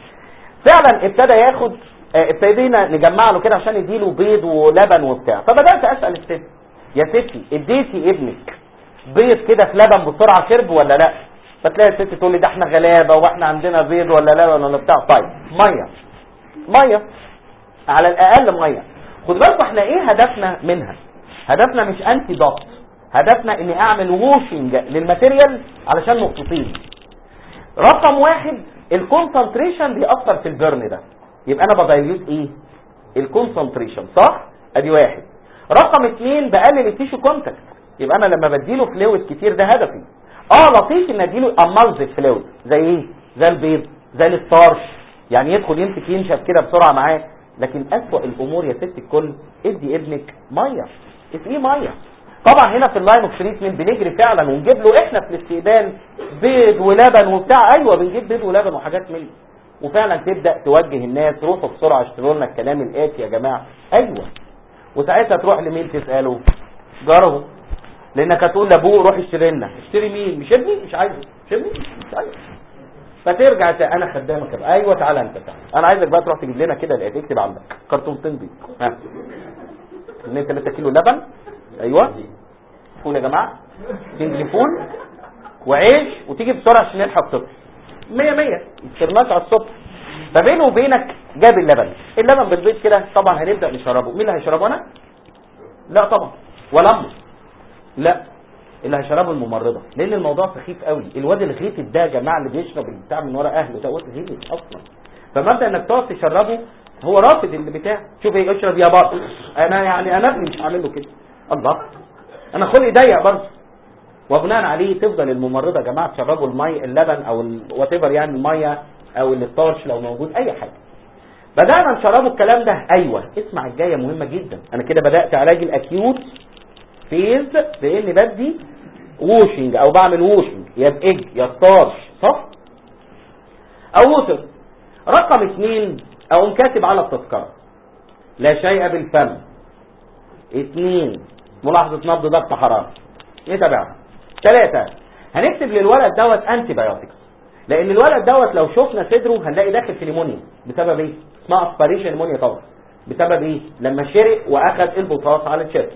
فعلا ابتدى ياخد آه، ابتدينا نجمع له كده عشان يديله بيض ولبن وبتاع فبدات اسال الست يا ستي اديتي ابنك بيض كده في لبن بسرعه شرب ولا لا فتلاقي الست تقول لي ده احنا غلابه واحنا عندنا بيض ولا لبن ولا بتاع طيب ميه ميه على الاقل ميه خد بالكم احنا ايه هدفنا منها هدفنا مش انتي دوت هدفنا اني اعمل ووشنج للماتيريال علشان نقطتين رقم واحد الكونسنتريشن بيأثر في البرن ده يبقى انا بدايليوت ايه الكونسنتريشن صح ادي واحد رقم اتنين بقلل التيشو كونتاكت يبقى انا لما بديله فلويد كتير ده هدفي اه لطيف ان اديله امالز فلويد زي ايه زي البيض زي الستارش يعني يدخل يمسك ينشف كده بسرعه معاه لكن اسوأ الامور يا ست الكل ادي ابنك ميه اسقيه ميه طبعا هنا في اللاين اوف تريتمنت بنجري فعلا ونجيب له احنا في الاستقبال بيض ولبن وبتاع ايوه بنجيب بيض ولبن وحاجات من دي. وفعلا تبدا توجه الناس روحوا بسرعه اشتروا لنا الكلام الاتي يا جماعه ايوه وساعتها تروح لمين تساله جاره لانك هتقول لابوه روح اشتري لنا اشتري مين مش ابني مش عايزه مش ابني مش عايزه فترجع ت- انا خدامك يا بقى. ايوه تعالى انت تعالى انا عايزك بقى تروح تجيب لنا كده الاتي اكتب عندك كرتونتين بيض ها 2 3 كيلو لبن ايوه فول يا جماعه سنجل فول وعيش وتيجي بسرعه عشان نلحق الطفل 100 100 يسترناش على الصبح فبينه وبينك جاب اللبن اللبن بالبيض كده طبعا هنبدا نشربه مين اللي هيشربه انا لا طبعا ولا امه لا اللي هيشربه الممرضه لان الموضوع سخيف قوي الواد الغيتد ده يا جماعه اللي بيشرب البتاع من ورا اهله ده واد غيتد اصلا فمبدا انك تقعد تشربه هو رافض اللي بتاع شوف ايه اشرب يا بابا انا يعني انا ابني مش هعمل له كده الله انا خلقي ضيق برضه وبناء عليه تفضل الممرضه يا جماعه تشربوا المي اللبن او وات ايفر يعني الميه او الستارش لو موجود اي حاجه بدانا نشربوا الكلام ده ايوه اسمع الجايه مهمه جدا انا كده بدات علاج الاكيوت فيز باني بدي ووشنج او بعمل ووشنج يا بايج يا ستارش صح او ووتر رقم اثنين اقوم كاتب على التذكره لا شيء بالفم اثنين ملاحظه نبض ضغط حراره نتابعها ثلاثة هنكتب للولد دوت انتي بايوتكس لان الولد دوت لو شفنا صدره هنلاقي داخل في نيمونيا بسبب ايه اسمها اسبريشن نيمونيا طبعا بسبب ايه لما شرق واخد البطاس على الشرق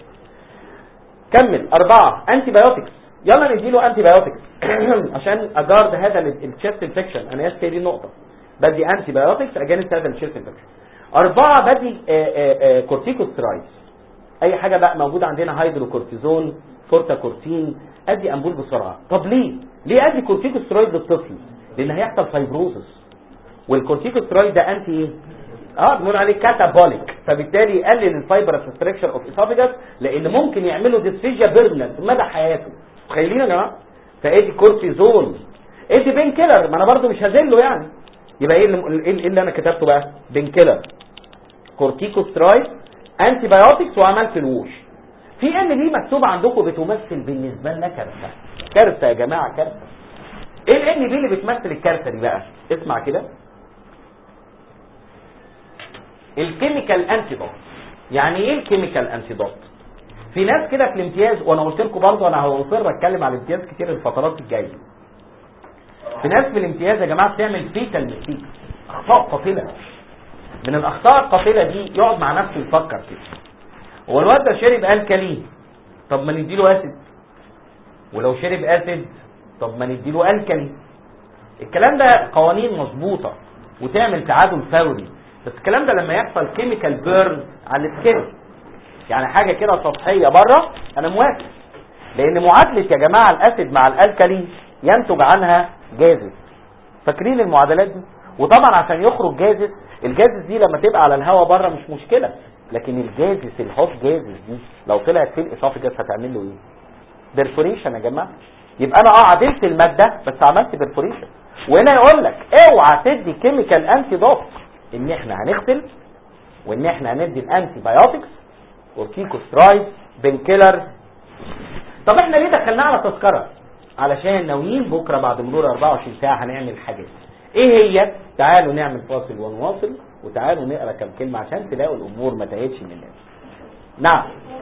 كمل اربعة انتي بايوتكس يلا نديله انتي بايوتكس عشان اجارد هذا الشيست انفكشن انا اسف دي النقطة بدي انتي بايوتكس اجانست هذا الشيست انفكشن اربعة بدي كورتيكوسترايدز اي حاجة بقى موجودة عندنا هيدروكورتيزون كورتاكورتين ادي امبول بسرعه طب ليه ليه ادي كورتيكوسترويد للطفل لان هيحصل فايبروزس والكورتيكوسترويد ده انتي ايه اه بنقول عليه كاتابوليك فبالتالي يقلل الفايبر ستراكشر اوف اسوفيجاس لان ممكن يعملوا ديسفيجيا بيرمننت مدى حياته متخيلين يا جماعه فادي كورتيزون ادي بين كيلر ما انا برضو مش هذله يعني يبقى ايه اللي, إيه اللي انا كتبته بقى بين كيلر كورتيكوسترويد انتي بايوتكس وعملت الوش في ان دي مكتوبه عندكم بتمثل بالنسبه لنا كارثه كارثه يا جماعه كارثه ايه الان دي اللي بتمثل الكارثه دي بقى اسمع كده الكيميكال انتيدوت يعني ايه الكيميكال انتيدوت في ناس كده في الامتياز وانا قلت لكم برضه انا هصر اتكلم على الامتياز كتير الفترات الجايه في ناس في الامتياز يا جماعه بتعمل فيتال ميستيك اخطاء قاتله من الاخطاء القاتله دي يقعد مع نفسه يفكر كده هو الواد ده شرب الكالين طب ما نديله اسيد ولو شرب اسيد طب ما نديله الكالي الكلام ده قوانين مظبوطه وتعمل تعادل فوري بس الكلام ده لما يحصل كيميكال بيرن على السكين يعني حاجه كده سطحيه بره انا موافق لان معادله يا جماعه الاسيد مع الالكالي ينتج عنها جازس فاكرين المعادلات دي وطبعا عشان يخرج جازس الجازس دي لما تبقى على الهواء بره مش مشكله لكن الجازس الهوت جازس دي لو طلعت في الاسوفجس هتعمل له ايه بيرفوريشن يا جماعه يبقى انا اه عدلت الماده بس عملت بيرفوريشن وهنا يقول لك اوعى تدي كيميكال انتي دوت ان احنا هنغسل وان احنا هندي الانتي بايوتكس كورتيكوسترايد بنكيلر طب احنا ليه دخلناه على تذكره علشان ناويين بكره بعد مرور 24 ساعه هنعمل حاجات ايه هي تعالوا نعمل فاصل ونواصل وتعالوا نقرا كم كلمه عشان تلاقوا الامور ما تاهتش من الناس نعم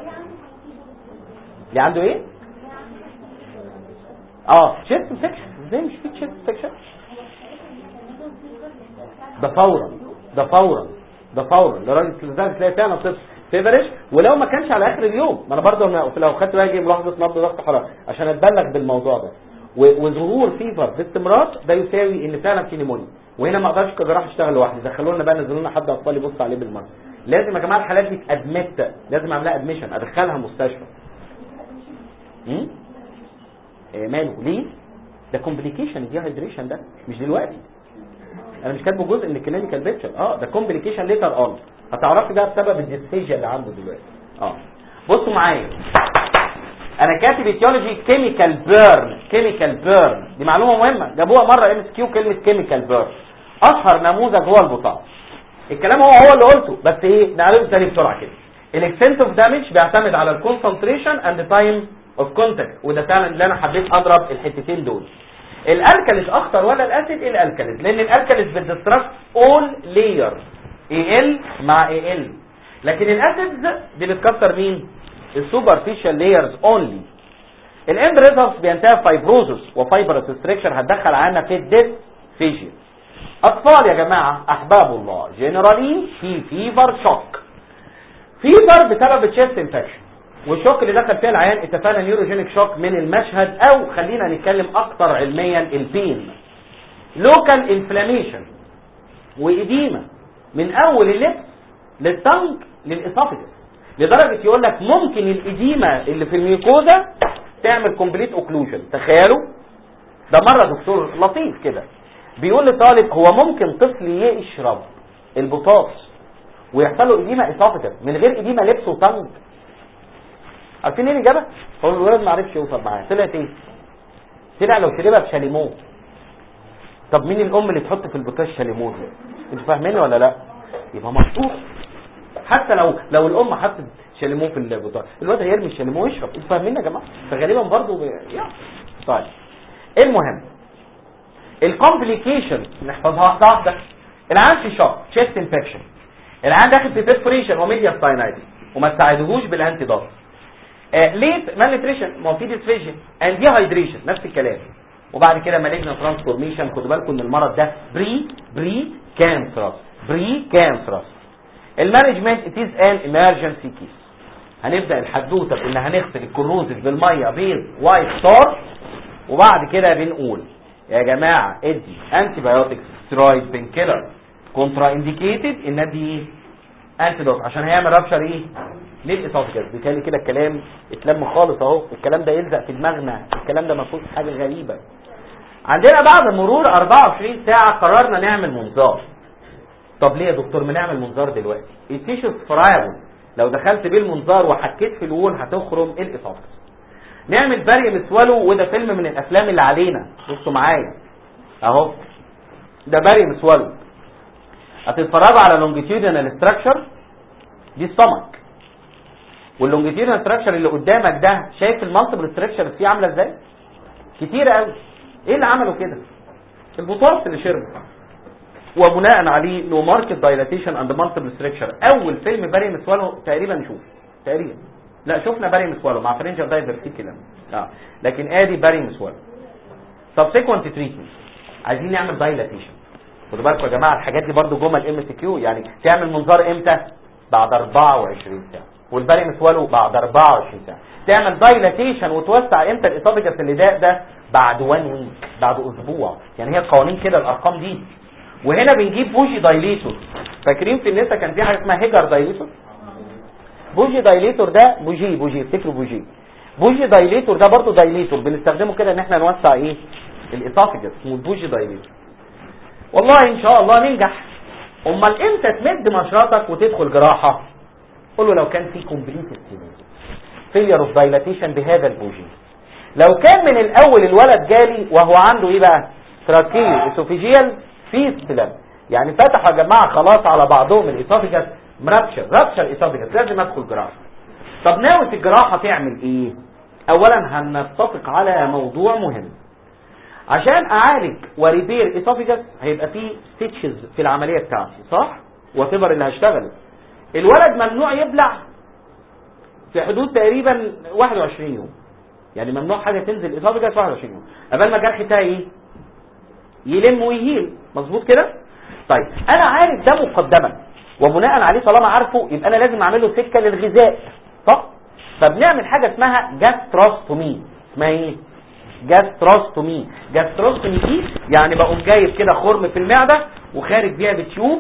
اللي عنده ايه اه شيست سكشن ازاي مش في شيست سكشن ده فورا ده فورا ده فورا لراجل لذلك تلاقي فعلا طفل فيفرش ولو ما كانش على اخر اليوم ما انا برضه لو خدت بالي ملاحظه نبض ضغط حراره عشان اتبلغ بالموضوع ده وظهور فيفر باستمرار ده يساوي ان فعلا في نيمونيا وهنا ما اقدرش كجراح اشتغل لوحدي دخلوا لنا بقى نزلوا لنا حد اطفال يبص عليه بالمره لازم يا جماعه الحالات دي تادمت لازم اعملها ادميشن ادخلها مستشفى امم إيه ماله ليه ده كومبليكيشن دي هيدريشن ده مش دلوقتي انا مش كاتبه جزء من الكلينيكال بيكتشر اه ده كومبليكيشن ليتر اون هتعرفي ده بسبب الديسفيجيا اللي عنده دلوقتي اه بصوا معايا انا كاتب ايتيولوجي كيميكال بيرن كيميكال بيرن دي معلومه مهمه جابوها مره ام اس كيو كلمه كيميكال بيرن اشهر نموذج هو البطاقه الكلام هو هو اللي قلته بس ايه نعرفه تاني بسرعه كده الاكستنت اوف دامج بيعتمد على الكونسنتريشن اند تايم اوف كونتاكت وده فعلا اللي انا حبيت اضرب الحتتين دول الالكاليز اخطر ولا الاسيد الالكاليز لان الالكاليز بتدستراكت اول لاير اي ال مع اي ال لكن الاسيدز دي بتكسر مين السوبرفيشال لايرز اونلي الاند ريزلتس بينتهي فايبروزس وفايبرس ستريكشر هتدخل عنا في الديس فيجن اطفال يا جماعه احباب الله جنرالي في فيفر شوك فيفر بسبب تشيست انفكشن والشوك اللي دخل فيها العيان اتفقنا نيوروجينيك شوك من المشهد او خلينا نتكلم اكتر علميا البين لوكال انفلاميشن واديمه من اول اللبس للتنج للاسوفيجس لدرجه يقول لك ممكن الاديمه اللي في الميوكوزا تعمل كومبليت اوكلوجن تخيلوا ده مره دكتور لطيف كده بيقول للطالب هو ممكن طفل يشرب البطاطس ويحصل له اديمه اسوفيجس من غير اديمه لبس وتنج عارفين ايه الاجابه هو الولد ما عرفش يوصل معايا طلعت ايه طلع لو شربها بشاليمو طب مين الام اللي تحط في البطاطس شاليمو دي انتوا فاهميني ولا لا يبقى مشطوط حتى لو لو الام حطت شاليمو في البطاطس الواد هيرمي الشاليمو ويشرب انتوا فاهمين يا جماعه فغالبا برضه ب... يعني طيب المهم الكومبليكيشن نحفظها واحده واحده العيان في شوك تشيست انفكشن العيان داخل في بيرفوريشن وميديا ستاينايتس وما تساعدهوش بالانتي دوت آه ليه مالنيتريشن ما هو في ديسفيجن اند دي هايدريشن نفس الكلام وبعد كده مالجنا ترانسفورميشن خدوا بالكم ان المرض ده بري بري كانسرس بري كانسرس المانجمنت اتيز ان ايمرجنسي كيس هنبدا الحدوته بان هنغسل الكروزف بالميه بيض وايت ستار وبعد كده بنقول يا جماعه ادي انتي بايوتكس سترويد بين كيلر كونترا انديكيتد ان دي انتيدوت عشان هيعمل رابشر ايه للاسوفجس بالتالي كده الكلام اتلم خالص اهو الكلام ده يلزق في دماغنا الكلام ده ما فيهوش حاجه غريبه عندنا بعد مرور 24 ساعه قررنا نعمل منظار طب ليه يا دكتور ما نعمل منظار دلوقتي التيشوز فرايبل لو دخلت بيه المنظار وحكيت في الوول هتخرم الاسوفجس نعمل باريم سوالو وده فيلم من الافلام اللي علينا بصوا معايا اهو ده باريم سوالو هتتفرجوا على لونجيتيودنال ستراكشر دي السمك واللونجيتيودنال ستراكشر اللي قدامك ده شايف المالتيبل ستراكشر فيه عامله ازاي كتير قوي ايه اللي عمله كده البطاطس اللي شربه وبناء عليه نو ماركت دايلاتيشن اند مالتيبل ستراكشر اول فيلم باري مسوالو تقريبا نشوف تقريبا لا شفنا باري مسوالو مع فرنجر دايفرتيكولم اه لكن ادي باري مسوالو سبسيكوينت تريتمنت عايزين نعمل دايلاتيشن خدوا بالكم يا جماعه الحاجات دي برضو جمل ام سي كيو يعني تعمل منظار امتى بعد 24 ساعه والباري مسوالو بعد 24 ساعه تعمل دايلاتيشن وتوسع امتى الاسوفيجاس اللي ده ده بعد 1 ويك بعد اسبوع يعني هي القوانين كده الارقام دي وهنا بنجيب بوجي دايليتور فاكرين في النسا كان في حاجه اسمها هيجر دايليتور بوجي دايليتور ده بوجي بوجي افتكروا بوجي بوجي دايليتور ده برضه دايليتور بنستخدمه كده ان احنا نوسع ايه الاسوفيجاس اسمه البوجي دايليتور والله ان شاء الله ننجح امال امتى تمد مشرطك وتدخل جراحه قول له لو كان في كومبليت فيلير اوف دايلاتيشن بهذا البوجي لو كان من الاول الولد جالي وهو عنده ايه بقى تراكيو اسوفيجيال فيستلم يعني فتحوا يا جماعه خلاص على بعضهم الاسوفيجاس مرابشر رابشر اسوفيجاس لازم ادخل جراحه طب ناوي في الجراحه تعمل ايه اولا هنتفق على موضوع مهم عشان اعالج وريبير اسوفيجاس هيبقى فيه ستيتشز في العمليه بتاعتي صح وتبر اللي هشتغله الولد ممنوع يبلع في حدود تقريبا 21 يوم يعني ممنوع حاجه تنزل اسوفيجاس 21 يوم قبل ما الجرح بتاعي ايه يلم ويهيل مظبوط كده طيب انا عارف ده مقدما وبناء عليه طالما عارفه يبقى انا لازم اعمل له سكه للغذاء صح فبنعمل حاجه اسمها جاستروستومي اسمها ايه جاستروستومي جاستروستومي دي يعني بقوم جايب كده خرم في المعده وخارج بيها بتيوب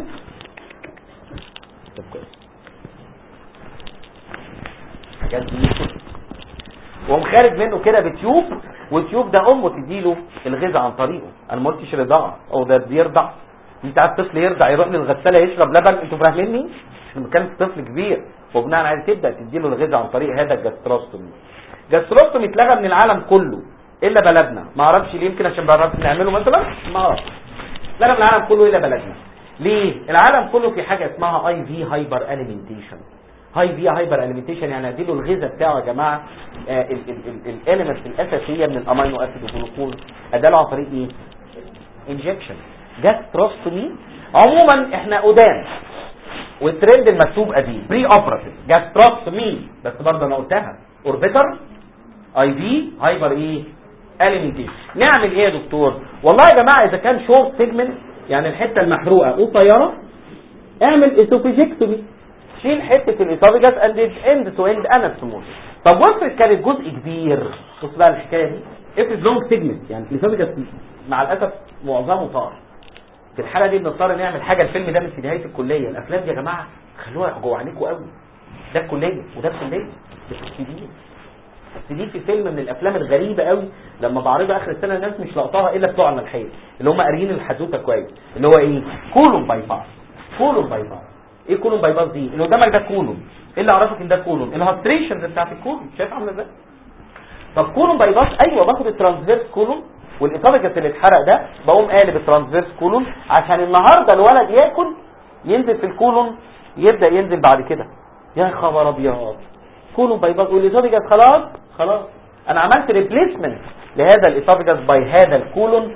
حاجات دي وقوم خارج منه كده بتيوب والتيوب ده امه تديله الغذاء عن طريقه انا ما قلتش رضاعه او ده بيرضع انت عايز طفل يرضع يروح للغساله يشرب لبن انتوا فاهميني احنا بنتكلم في طفل كبير وبناء عليه تبدا تديله الغذاء عن طريق هذا الجاستروستومي جاستروستومي اتلغى من العالم كله الا بلدنا ما اعرفش ليه يمكن عشان بنعرف نعمله مثلا ما اعرفش اتلغى من العالم كله الا بلدنا ليه العالم كله في حاجه اسمها اي في هايبر اليمنتيشن هاي في هايبر اليمنتيشن يعني اديله الغذاء بتاعه يا جماعه الاليمنتس الاساسيه من الامينو اسيد والجلوكوز اداله عن طريق ايه انجكشن جاستروستومي عموما احنا قدام والترند المكتوب قديم بري اوبراتيف جاستروستومي بس برضه انا قلتها اوربيتر اي في هايبر ايه اليمنتيشن نعمل ايه يا دكتور والله يا جماعه اذا كان شورت سيجمنت يعني الحته المحروقه قصيره اعمل اسوفيجكتومي شيل حته الاسوفيجاس اند اند تو اند انستموس طب وافرض كانت جزء كبير بص بقى الحكايه دي افرض لونج سيجمنت يعني الاسوفيجاس مع الاسف معظمه طار في الحاله دي بنضطر نعمل حاجه الفيلم ده من في نهايه الكليه الافلام دي يا جماعه خلوها جوه عينيكم قوي ده الكليه وده الكليه ده الكبير بس دي في فيلم من الافلام الغريبه قوي لما بعرضها اخر السنه الناس مش لاقطاها الا بتوع الملحيه اللي هم قاريين الحدوته كويس اللي هو ايه كولون باي باس كولون باي باس ايه كولون باي باس دي اللي قدامك ده كولون ايه اللي عرفك ان ده كولون الهاستريشنز بتاعت الكولون شايف عامله ازاي طب كولون باي باس ايوه باخد الترانسفيرس كولون والاسوفيجاس اللي اتحرق ده بقوم قالب الترانسفيرس كولون عشان النهارده الولد ياكل ينزل في الكولون يبدا ينزل بعد كده يا خبر ابيض كولون باي باس والاسوفيجاس خلاص خلاص انا عملت ريبليسمنت لهذا الاسوفيجاس باي هذا الكولون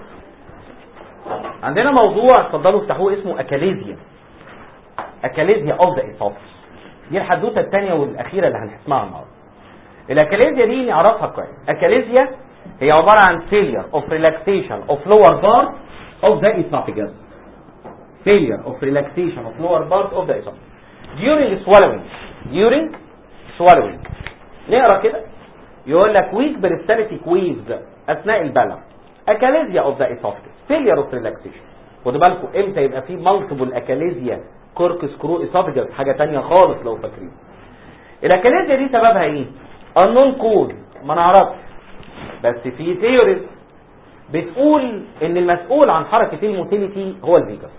عندنا موضوع اتفضلوا افتحوه اسمه اكاليزيا اكاليزيا اوف ذا اسوفيجاس دي الحدوته الثانيه والاخيره اللي هنسمعها النهارده الاكاليزيا دي نعرفها كويس اكاليزيا هي عباره عن failure of relaxation of lower part of the esophagus failure of relaxation of lower part of the esophagus during swallowing during swallowing نقرا كده يقول لك weak peristaltic waves اثناء البلع اكاليزيا of the esophagus failure of relaxation خدوا بالكم امتى يبقى في multiple اكاليزيا كورك سكرو esophagus حاجه تانية خالص لو فاكرين الاكاليزيا دي سببها ايه unknown cause ما نعرفش بس في ثيوريز بتقول ان المسؤول عن حركه الموتيليتي هو الفيجاس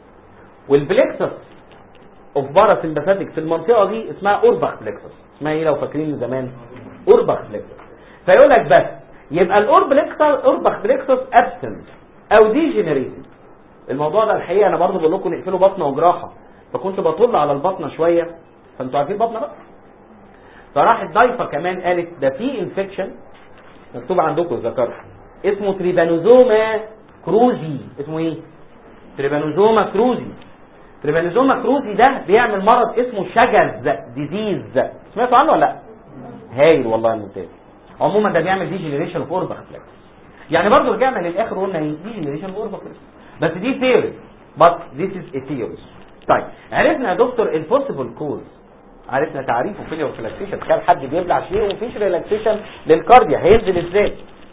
والبلكسس اوف باراسمباثيك في المنطقه دي اسمها اوربخ بلكسس اسمها ايه لو فاكرين من زمان اوربخ بلكسس فيقول لك بس يبقى الاوربلكسس اوربخ بلكسس ابسنت او ديجنريتد الموضوع ده الحقيقه انا برضه بقول لكم نقفلوا بطنه وجراحه فكنت بطل على البطنه شويه فانتوا عارفين بطنه بقى فراحت ضايفه كمان قالت ده في انفكشن مكتوب عندكم ذكرت اسمه تريبانوزوما كروزي اسمه ايه تريبانوزوما كروزي تريبانوزوما كروزي ده بيعمل مرض اسمه شجز ديزيز سمعتوا عنه ولا لا هايل والله الممتاز عموما ده بيعمل ديجنريشن اوف اوربا يعني برضه رجعنا للاخر وقلنا ايه ديجنريشن اوف اوربا بس دي ثيوري but this is a theory طيب عرفنا يا دكتور البوسيبل كوز عرفنا تعريفه في الريلاكسيشن كان حد بيبلع شيء ومفيش ريلاكسيشن للكارديا هينزل ازاي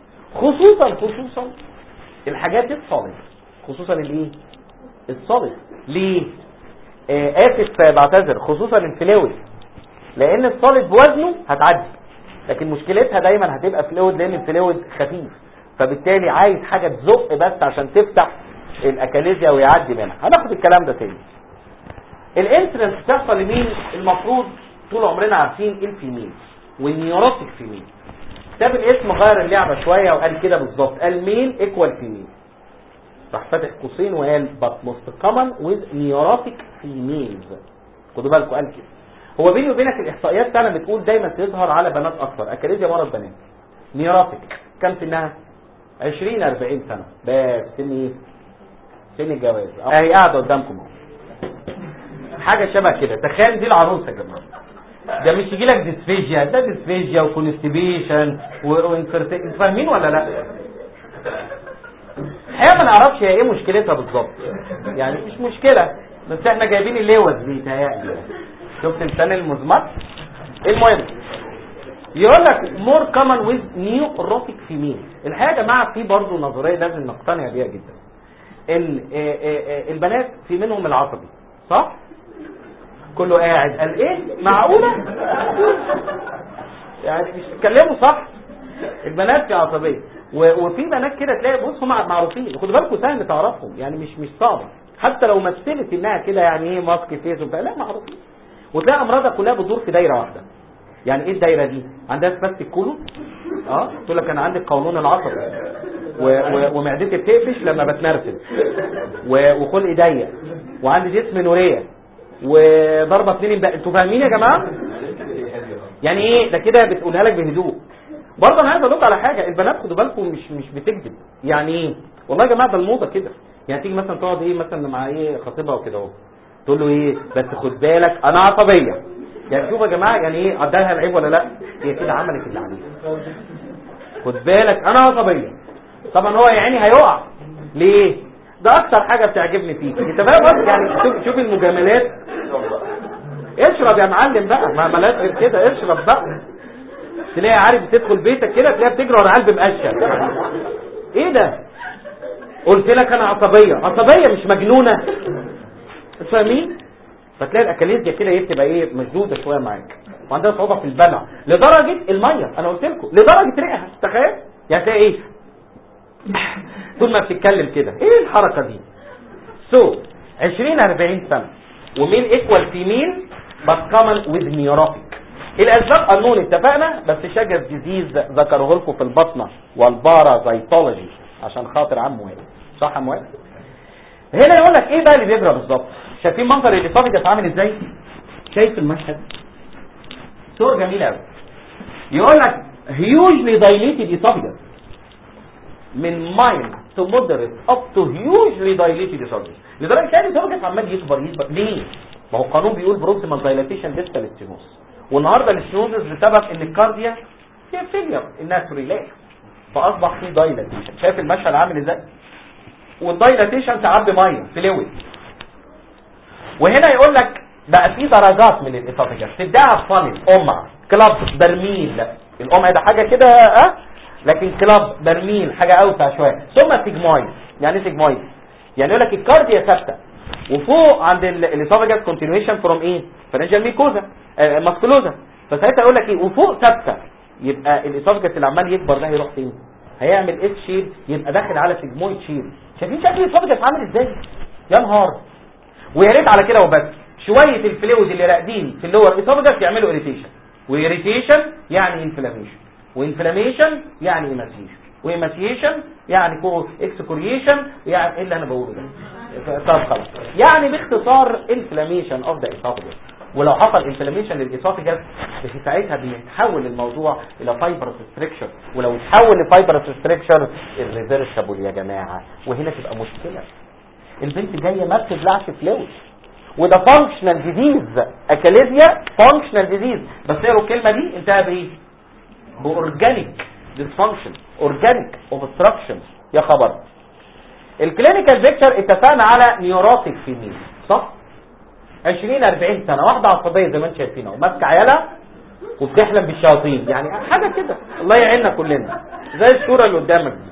خصوصا خصوصا الحاجات الصالح خصوصا الايه الصالح ليه آه اسف بعتذر خصوصا الفلويد لان الصالح بوزنه هتعدي لكن مشكلتها دايما هتبقى فلويد لان الفلويد خفيف فبالتالي عايز حاجه تزق بس عشان تفتح الاكاليزيا ويعدي منها هناخد الكلام ده تاني الانسيدنس بتحصل لمين المفروض طول عمرنا عارفين الفيميل والنيوروتيك فيميل كتاب الاسم غير اللعبة شوية وقال كده بالظبط قال ميل ايكوال فيميل راح فاتح قوسين وقال but most common with neurotic females خدوا بالكم قال كده هو بيني وبينك الاحصائيات فعلا بتقول دايما تظهر على بنات اكثر اكاليزيا مرض بنات نيوروتيك كم سنها 20 40 سنه بس سن ايه سن الجواز اهي قاعده قدامكم اهو حاجة شبه كده تخيل دي العروسة يا جماعة ده مش يجي لك ديسفيجيا ده ديسفيجيا وكونستيبيشن وانفرتي فاهمين ولا لا الحقيقة ما نعرفش هي ايه مشكلتها بالظبط يعني مش مشكلة بس احنا جايبين اللوز دي تهيألي شفت لسان المزمط المهم يقول لك مور كومن ويز نيو اروتيك فيميل الحقيقه يا جماعه في برضه نظريه لازم نقتنع بيها جدا ان البنات في منهم العصبي صح كله قاعد قال ايه معقوله يعني مش تتكلموا صح البنات في عصبيه وفي بنات كده تلاقي بص هم معروفين خدوا بالكم سهل تعرفهم يعني مش مش صعبه حتى لو مثلت انها كده يعني ايه ماسك فيس وبتاع لا معروفين وتلاقي امراضها كلها بتدور في دايره واحده يعني ايه الدايره دي عندها سباست الكولون اه تقول لك انا عندي القولون العصبي و... و... ومعدتي بتقفش لما بتنرفز و... وخلقي ضيق وعندي جسم نوريه وضربه اتنين بقى انتوا فاهمين يا جماعه يعني ايه ده كده بتقولها لك بهدوء برضه انا عايز اقول لكم على حاجه البنات خدوا بالكم مش مش بتكذب يعني ايه والله يا جماعه ده الموضه كده يعني تيجي مثلا تقعد ايه مثلا مع ايه خطيبها وكده اهو تقول له ايه بس خد بالك انا عصبيه يعني شوفوا يا جماعه يعني ايه عداها العيب ولا لا هي كده عملت اللي عليها خد بالك انا عصبيه طبعا هو يا عيني هيقع ليه ده اكتر حاجه بتعجبني فيك انت فاهم قصدي؟ يعني شوف شوف المجاملات اشرب يا معلم بقى ما ملاش غير كده اشرب بقى تلاقي عارف تدخل بيتك كده تلاقيها بتجري ورا قلب مقشر ايه ده قلت لك انا عصبيه عصبيه مش مجنونه انتوا فاهمين فتلاقي الاكاليزيا كده ايه بتبقى ايه مشدوده شويه معاك وعندها صعوبه في البلع لدرجه الميه انا قلت لكم لدرجه ريقها تخيل يعني تلاقي ايه طول ما بتتكلم كده ايه الحركه دي سو 20 40 سنه ومين ايكوال في مين بس كومن وذ نيوروتيك الاسباب قانون اتفقنا بس شجر ديزيز ذكره لكم في البطنه والبارازيتولوجي عشان خاطر عم وائل صح عم وائل هنا يقول لك ايه بقى اللي بيجرى بالظبط شايفين منظر الاسوفيجاس عامل ازاي شايف المشهد صور جميله قوي يقول لك hugely dilated esophagus من mild to moderate up to hugely dilated esophagus لدرجه ان الاسوفيجاس عمال يكبر يكبر ليه ما هو القانون بيقول بروكسيمال دايلاتيشن ديستال ستينوس والنهارده الاستينوزس بسبب ان الكارديا هي فيلير انها تريلاكس فاصبح في دايلاتيشن شايف المشهد عامل ازاي والدايلاتيشن تعبي ميه فلويد وهنا يقول لك بقى في درجات من الاسوفيجاس تبداها بفانل قمع كلاب برميل القمع ده حاجه كده اه لكن كلاب برميل حاجه اوسع شويه ثم سيجمويد يعني ايه سيجمويد يعني يقول لك الكارديا ثابته وفوق عند الاسوفيجاس كونتينيويشن فروم ايه فرنجال ميكوزا آه ماسكولوزا فساعتها يقول لك ايه وفوق ثابته يبقى الاسوفيجاس اللي عمال يكبر ده هيروح فين هيعمل اس شيب يبقى داخل على سيجمويد شيب شايفين شكل الاسوفيجاس عامل ازاي يا نهار ويا ريت على كده وبس شويه الفلويد اللي راقدين في اللور اسوفيجاس يعملوا اريتيشن واريتيشن يعني انفلاميشن وانفلاميشن يعني ايماسيشن وايماسيشن يعني كو اكسكوريشن يعني ايه اللي انا بقوله ده طب خلاص يعني باختصار انفلاميشن اوف ذا اسوفيجاس ولو حصل انفلاميشن للاسوفيجاس في ساعتها بيتحول الموضوع الى فايبرس ستريكشر ولو اتحول لفايبرس ستريكشر الريفرسبل يا جماعه وهنا تبقى مشكله البنت جايه ما بتبلعش فلويد وده فانكشنال ديزيز اكاليزيا فانكشنال ديزيز بس اقروا الكلمه دي انتهى بايه باورجانيك ديسفانكشن اورجانيك اوبستراكشن يا خبر الكلينيكال بيكتشر اتفقنا على نيوروتيك فيميل صح 20 40 سنه واحده عصبيه زي ما انتم شايفين اهو ماسكه عيالها وبتحلم بالشياطين يعني حاجه كده الله يعيننا كلنا زي الصوره اللي قدامك دي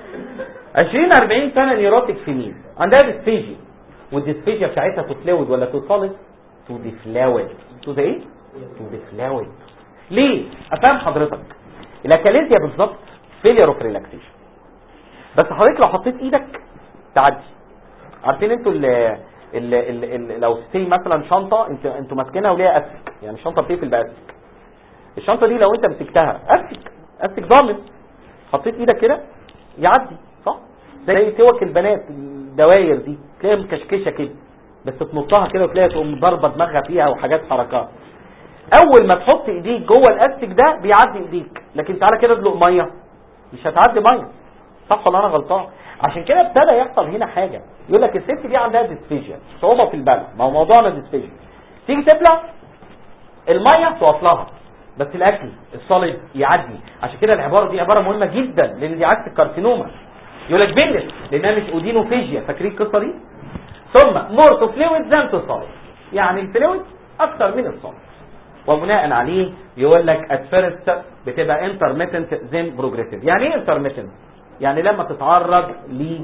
20 40 سنه نيوروتيك فيميل عندها ديسفيجيا والديسفيجيا بتاعتها تو فلويد ولا تو سوليد تو دي فلويد تو ذا ايه تو دي فلويد ليه افهم حضرتك الاكاليزيا بالظبط فيلير اوف ريلاكسيشن بس حضرتك لو حطيت ايدك تعدي عارفين انتوا ال ال ال ال لو سي مثلا شنطه انت انتوا ماسكينها وليها اسك يعني الشنطه بتقفل باسك الشنطه دي لو انت مسكتها اسك اسك ضامن حطيت ايدك كده يعدي صح زي توك البنات الدواير دي تلاقيها مكشكشه كده بس تنطها كده وتلاقيها تقوم ضاربه دماغها فيها وحاجات حركات اول ما تحط ايديك جوه الاستك ده بيعدي ايديك لكن تعالى كده ادلق ميه مش هتعدي ميه صح ولا انا غلطان عشان كده ابتدى يحصل هنا حاجه يقول لك الست دي عندها ديسفيجيا صعوبه في البلع ما هو موضوعنا ديسفيجيا تيجي تبلع الميه تقف لها بس الاكل الصلب يعدي عشان كده العباره دي عباره مهمه جدا لان دي عكس الكارسينوما يقول لك بيلس لانها مش اودينوفيجيا فاكرين القصه دي ثم مور تو فلويد ذان تو صالب يعني الفلويد اكتر من الصالب وبناء عليه يقول لك ات فيرست بتبقى انترميتنت ذن بروجريسيف يعني ايه انترميتنت يعني لما تتعرض ل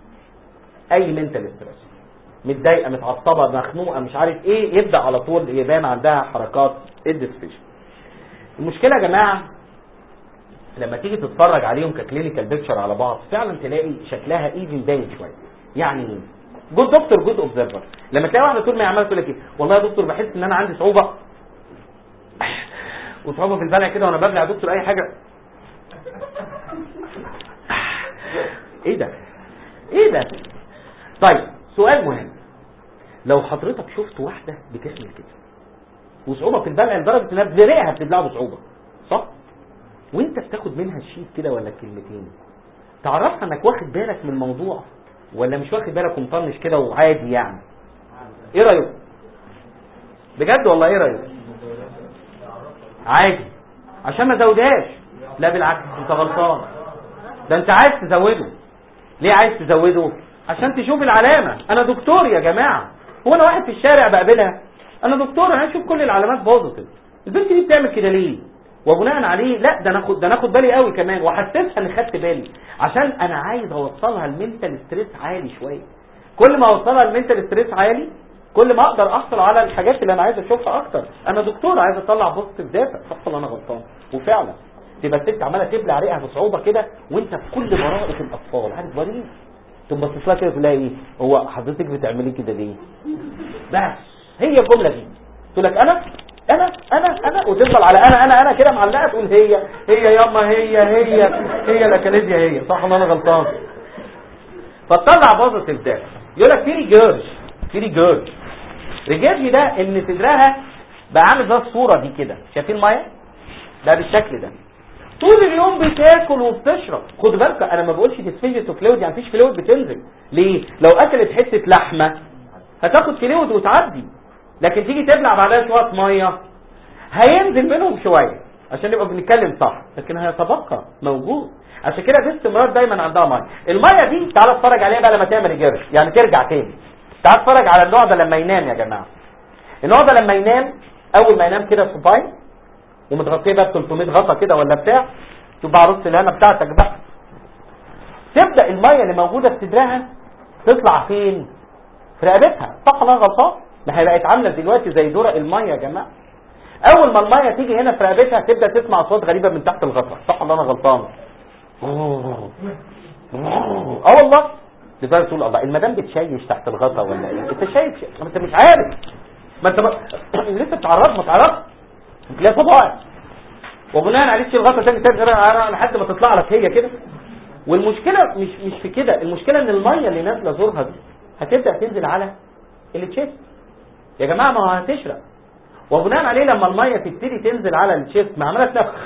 اي منتال ستريس متضايقه متعصبه مخنوقه مش عارف ايه يبدا على طول يبان عندها حركات الديسفيشن المشكله يا جماعه لما تيجي تتفرج عليهم ككلينيكال بيكتشر على بعض فعلا تلاقي شكلها ايفن باين شويه يعني ايه جود دكتور جود اوبزرفر لما تلاقي واحده طول ما هي عماله تقول لك ايه والله يا دكتور بحس ان انا عندي صعوبه وصعوبه في البلع كده وانا ببلع يا دكتور اي حاجه ايه ده ايه ده طيب سؤال مهم لو حضرتك شفت واحده بتحمل كده وصعوبه في البلع لدرجه انها بريقها بتبلعه بصعوبه صح وانت بتاخد منها الشيت كده ولا كلمتين تعرفها انك واخد بالك من الموضوع ولا مش واخد بالك ومطنش كده وعادي يعني ايه رايك بجد والله ايه رايك عادي عشان ما زودهاش لا بالعكس انت غلطان ده انت عايز تزوده ليه عايز تزوده عشان تشوف العلامه انا دكتور يا جماعه هو انا واحد في الشارع بقابلها انا دكتور انا اشوف كل العلامات بوزيتيف البنت دي بتعمل كده ليه وبناء عليه لا ده انا اخد ده انا اخد بالي قوي كمان واحسسها اني خدت بالي عشان انا عايز اوصلها المنتال ستريس عالي شويه كل ما اوصلها المنتال ستريس عالي كل ما اقدر احصل على الحاجات اللي انا عايز اشوفها اكتر انا دكتور عايز اطلع بوزيتيف داتا صح ولا انا غلطان وفعلا تبقى الست عماله تبلع ريقها بصعوبه كده وانت في كل براءه الاطفال عارف وريني تبقى باصص لها كده تقول لها ايه هو حضرتك بتعملي كده ليه بس هي الجمله دي تقول لك انا انا انا انا وتفضل على انا انا انا كده معلقه تقول هي هي ياما هي هي هي الاكاليزيا هي صح ولا انا غلطان فتطلع بوزيتيف ده يقول لك في ريجيرج في ريجيرج ريجيرج ده ان صدرها بقى عامل زي الصوره دي كده شايفين الميه ده بالشكل ده طول اليوم بتاكل وبتشرب خد بالك انا ما بقولش ديسفيجيت فلويد يعني مفيش فلويد بتنزل ليه لو اكلت حته لحمه هتاخد فلويد وتعدي لكن تيجي تبلع بعدها شويه ميه هينزل منهم شويه عشان نبقى بنتكلم صح لكن هيتبقى موجود عشان كده في استمرار دايما عندها ميه الميه دي تعال اتفرج عليها بقى لما تعمل ريجيرش يعني ترجع تاني تعال اتفرج على النوع ده لما ينام يا جماعه النوع ده لما ينام اول ما ينام كده صباين ومتغطيه بقى ب 300 غطا كده ولا بتاع تبقى عروسه الهنا بتاعتك بقى تبدا الميه اللي موجوده في صدرها تطلع فين في رقبتها صح ولا أنا غلطان ما هي بقت عامله دلوقتي زي درق الميه يا جماعه اول ما الميه تيجي هنا في رقبتها تبدا تسمع اصوات غريبه من تحت الغطا صح ولا انا غلطان اه والله لذلك تقول الله المدام بتشيش تحت الغطا ولا ايه انت شايف شيء. ما انت مش عارف ما انت ب... لسه بتعرض ما تعرفش تلاقي طبعا وبناء عليه تشيل الغطا تاني تاني لحد ما تطلع لك هي كده والمشكله مش مش في كده المشكله ان الميه اللي نازله زورها دي هتبدا تنزل على التشيست يا جماعه ما هو هتشرب وبناء عليه لما الميه تبتدي تنزل على التشيست ما عملت نفس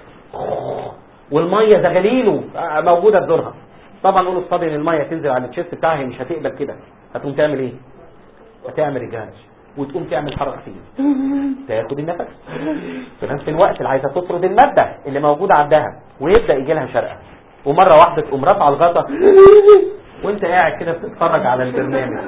والميه زغاليله موجوده في زورها طبعا نقول الصبي ان الميه تنزل على التشيست بتاعها هي مش هتقبل كده هتقوم تعمل ايه هتعمل رجاج وتقوم تعمل حركتين تاخد النفس في نفس الوقت اللي عايزه تطرد الماده اللي موجوده عندها ويبدا يجي لها شرقه ومره واحده تقوم رافعه الغطا وانت قاعد كده بتتفرج على البرنامج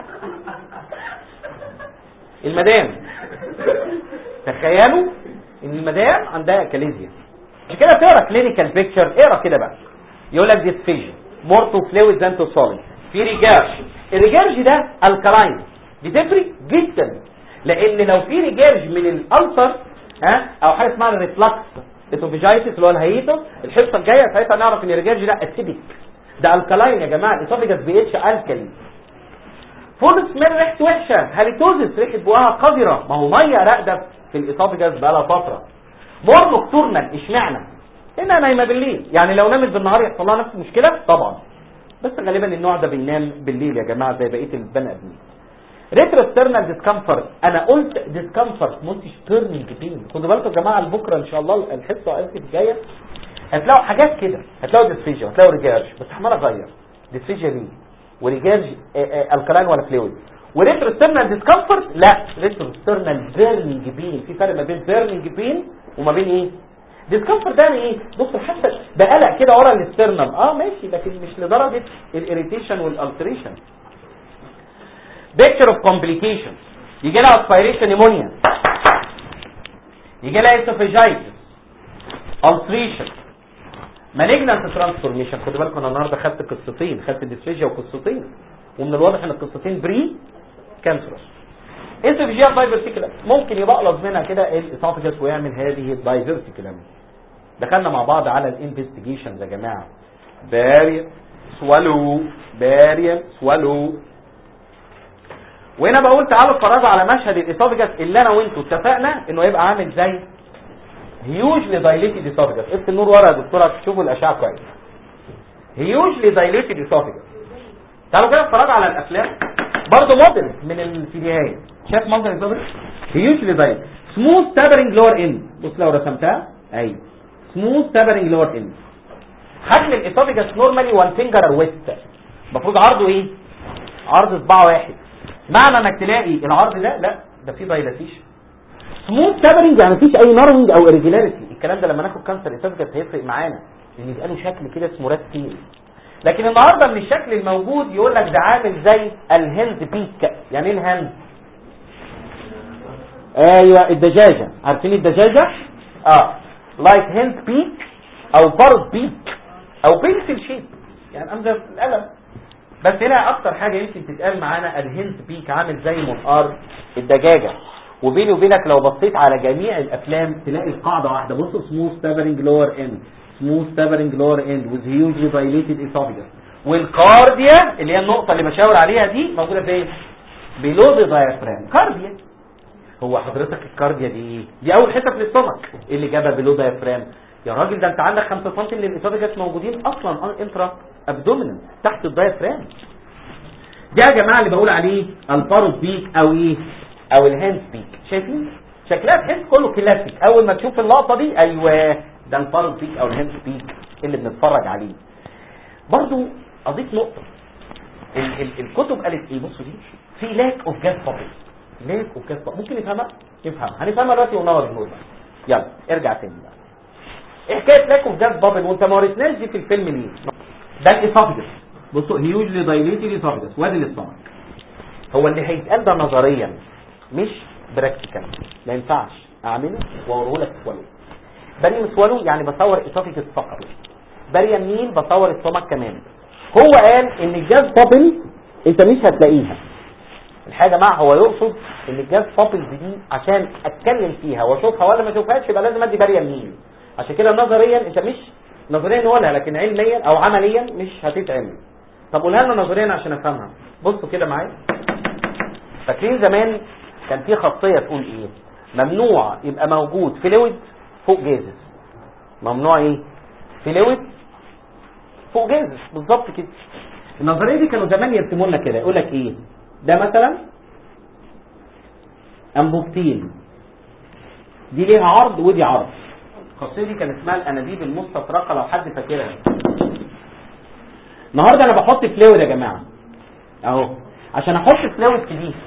المدام تخيلوا ان المدام عندها اكاليزيا عشان كده تقرا كلينيكال بيكتشر اقرا كده بقى يقول لك ديسفيجن مورتو فلويد زانتو سوليد في ريجارج الريجارج ده الكلاين بتفرق جدا لان لو في ريجارج من الالسر ها او حاجه اسمها الريفلكس اسوفيجايتس اللي هو الهيئه الحصه الجايه ساعتها نعرف ان الريجارج ده اسيديك ده الكلاين يا جماعه الاسوفيجاس بي اتش الكلي فول سميل ريحته وحشه هاليتوزس ريحه بقها قذره ما هو ميه راقده في الاسوفيجاس بقالها فتره مور نوكتورنال اشمعنى انها نايمه بالليل يعني لو نامت بالنهار يحصل لها نفس المشكله طبعا بس غالبا النوع ده بينام بالليل يا جماعه زي بقيه البني ادمين ريتروسترنال ديسكمفورت انا قلت ديسكمفورت ما قلتش تيرنينج بين خدوا بالكم يا جماعه لبكره ان شاء الله الحصه اسف الجايه هتلاقوا حاجات كده هتلاقوا ديسفيجيا هتلاقوا ريجارج بس عمال اغير ديسفيجيا ليه وريجارج الكلاين ولا فلويد وريتروسترنال ديسكمفورت لا ريتروسترنال بيرنينج بين في فرق ما بين بيرنينج بين وما بين ايه ديسكمفورت ده يعني ايه بص حتى بقلق كده ورا الاسترنال اه ماشي لكن مش لدرجه الاريتيشن والالتريشن بيكتشر اوف كومبليكيشنز يجي لها اسبيريشن نيمونيا يجي لها اسوفيجايتس التريشن مالجنانت ترانسفورميشن خدوا بالكم انا النهارده خدت قصتين خدت ديسفيجيا وقصتين ومن الواضح ان القصتين بري كانسرس اسوفيجيا دايفرتيكولا ممكن يبقلص منها كده الاسوفيجاس ويعمل هذه الدايفرتيكولا دخلنا مع بعض على الانفستيجيشنز يا جماعه باريم سوالو باريم سوالو وهنا بقول تعالوا اتفرجوا على مشهد الاسوفيجاس اللي انا وانتوا اتفقنا انه هيبقى عامل زي هيوجلي دايليتد اسوفيجاس اطفي النور ورا يا دكتوره تشوفوا الاشعه كويس هيوجلي دايليتد اسوفيجاس تعالوا كده اتفرجوا على الافلام برضه موديل من الفيديوهات شايف منظر الاسوفيجس هيوجلي دايت سموث تابرنج لور اند بص لو رسمتها اهي سموث تابرنج لور اند حجم الاسوفيجس نورمالي 1 فينجر ويست المفروض عرضه ايه عرض صباع واحد معنى انك تلاقي العرض ده لا ده فيه دايلاتيشن سموث تابرنج يعني مفيش اي ناروينج او اريجولاريتي الكلام ده لما ناخد كانسر اسوفيجس هيفرق معانا ان يبقى له شكل كده اسمه رات تيل لكن النهارده من الشكل الموجود يقول لك ده عامل زي الهند بيك يعني ايه الهند ايوه الدجاجه عارفين الدجاجه اه لايك هند بيك او بارد بيك او بنسل شيب يعني امزر القلم بس هنا اكتر حاجه يمكن تتقال معانا الهند بيك عامل زي منقار الدجاجه وبيني وبينك لو بصيت على جميع الافلام تلاقي القاعده واحده بص سموث تابرنج لور اند سموث تابرنج لور اند وذ هيوجلي دايليتد اسوفيجس والكارديا اللي هي النقطه اللي بشاور عليها دي موجوده فين بيلو ذا دايفرام كارديا هو حضرتك الكارديا دي ايه دي اول حته في الاستومك إيه اللي جابها بيلو دايفرام يا راجل ده انت عندك 5 سم من الاسوفيجس موجودين اصلا انترا ابدومينال تحت الدايفرام ده يا جماعه اللي بقول عليه الباروس بيك او ايه او الهاند بيك شايفين شكلها تحس كله كلاسيك اول ما تشوف اللقطه دي ايوه ده الباروس بيك او الهاند بيك اللي بنتفرج عليه برضو اضيف نقطه ال ال الكتب قالت ايه بصوا دي في لاك اوف جاز بابل لاك اوف جاز بابل ممكن نفهمها نفهمها هنفهمها دلوقتي ونور النور بقى يلا ارجع تاني بقى ايه حكايه لاك اوف جاز بابل وانت ما وريتناش دي في الفيلم ليه ده الاسوفجس بصوا هيوجلي دايليتد اسوفجس وادي الاستومك هو اللي هيتقال ده نظريا مش براكتيكال ما ينفعش اعمله واوريه لك سوالو بريم سوالو يعني بصور اسوفجس فقط بريم مين بصور السtomach كمان هو قال ان الجاز بابل انت مش هتلاقيها الحاجة مع هو يقصد ان الجاز بابلز دي عشان اتكلم فيها واشوفها ولا ما اشوفهاش يبقى لازم ادي بريم مين عشان كده نظريا انت مش نظريا نقولها لكن علميا او عمليا مش هتتعمل طب قولها لنا نظريا عشان افهمها بصوا كده معايا فاكرين زمان كان في خاصيه تقول ايه ممنوع يبقى موجود فلويد فوق جازز ممنوع ايه فلويد فوق جازز بالظبط كده النظريه دي كانوا زمان يرسموا لنا كده يقول لك ايه ده مثلا انبوبتين دي ليها عرض ودي عرض الخاصيه دي كان اسمها الانابيب المستطرقه لو حد فاكرها النهارده انا بحط فلويد يا جماعه اهو عشان احط فلويد في دي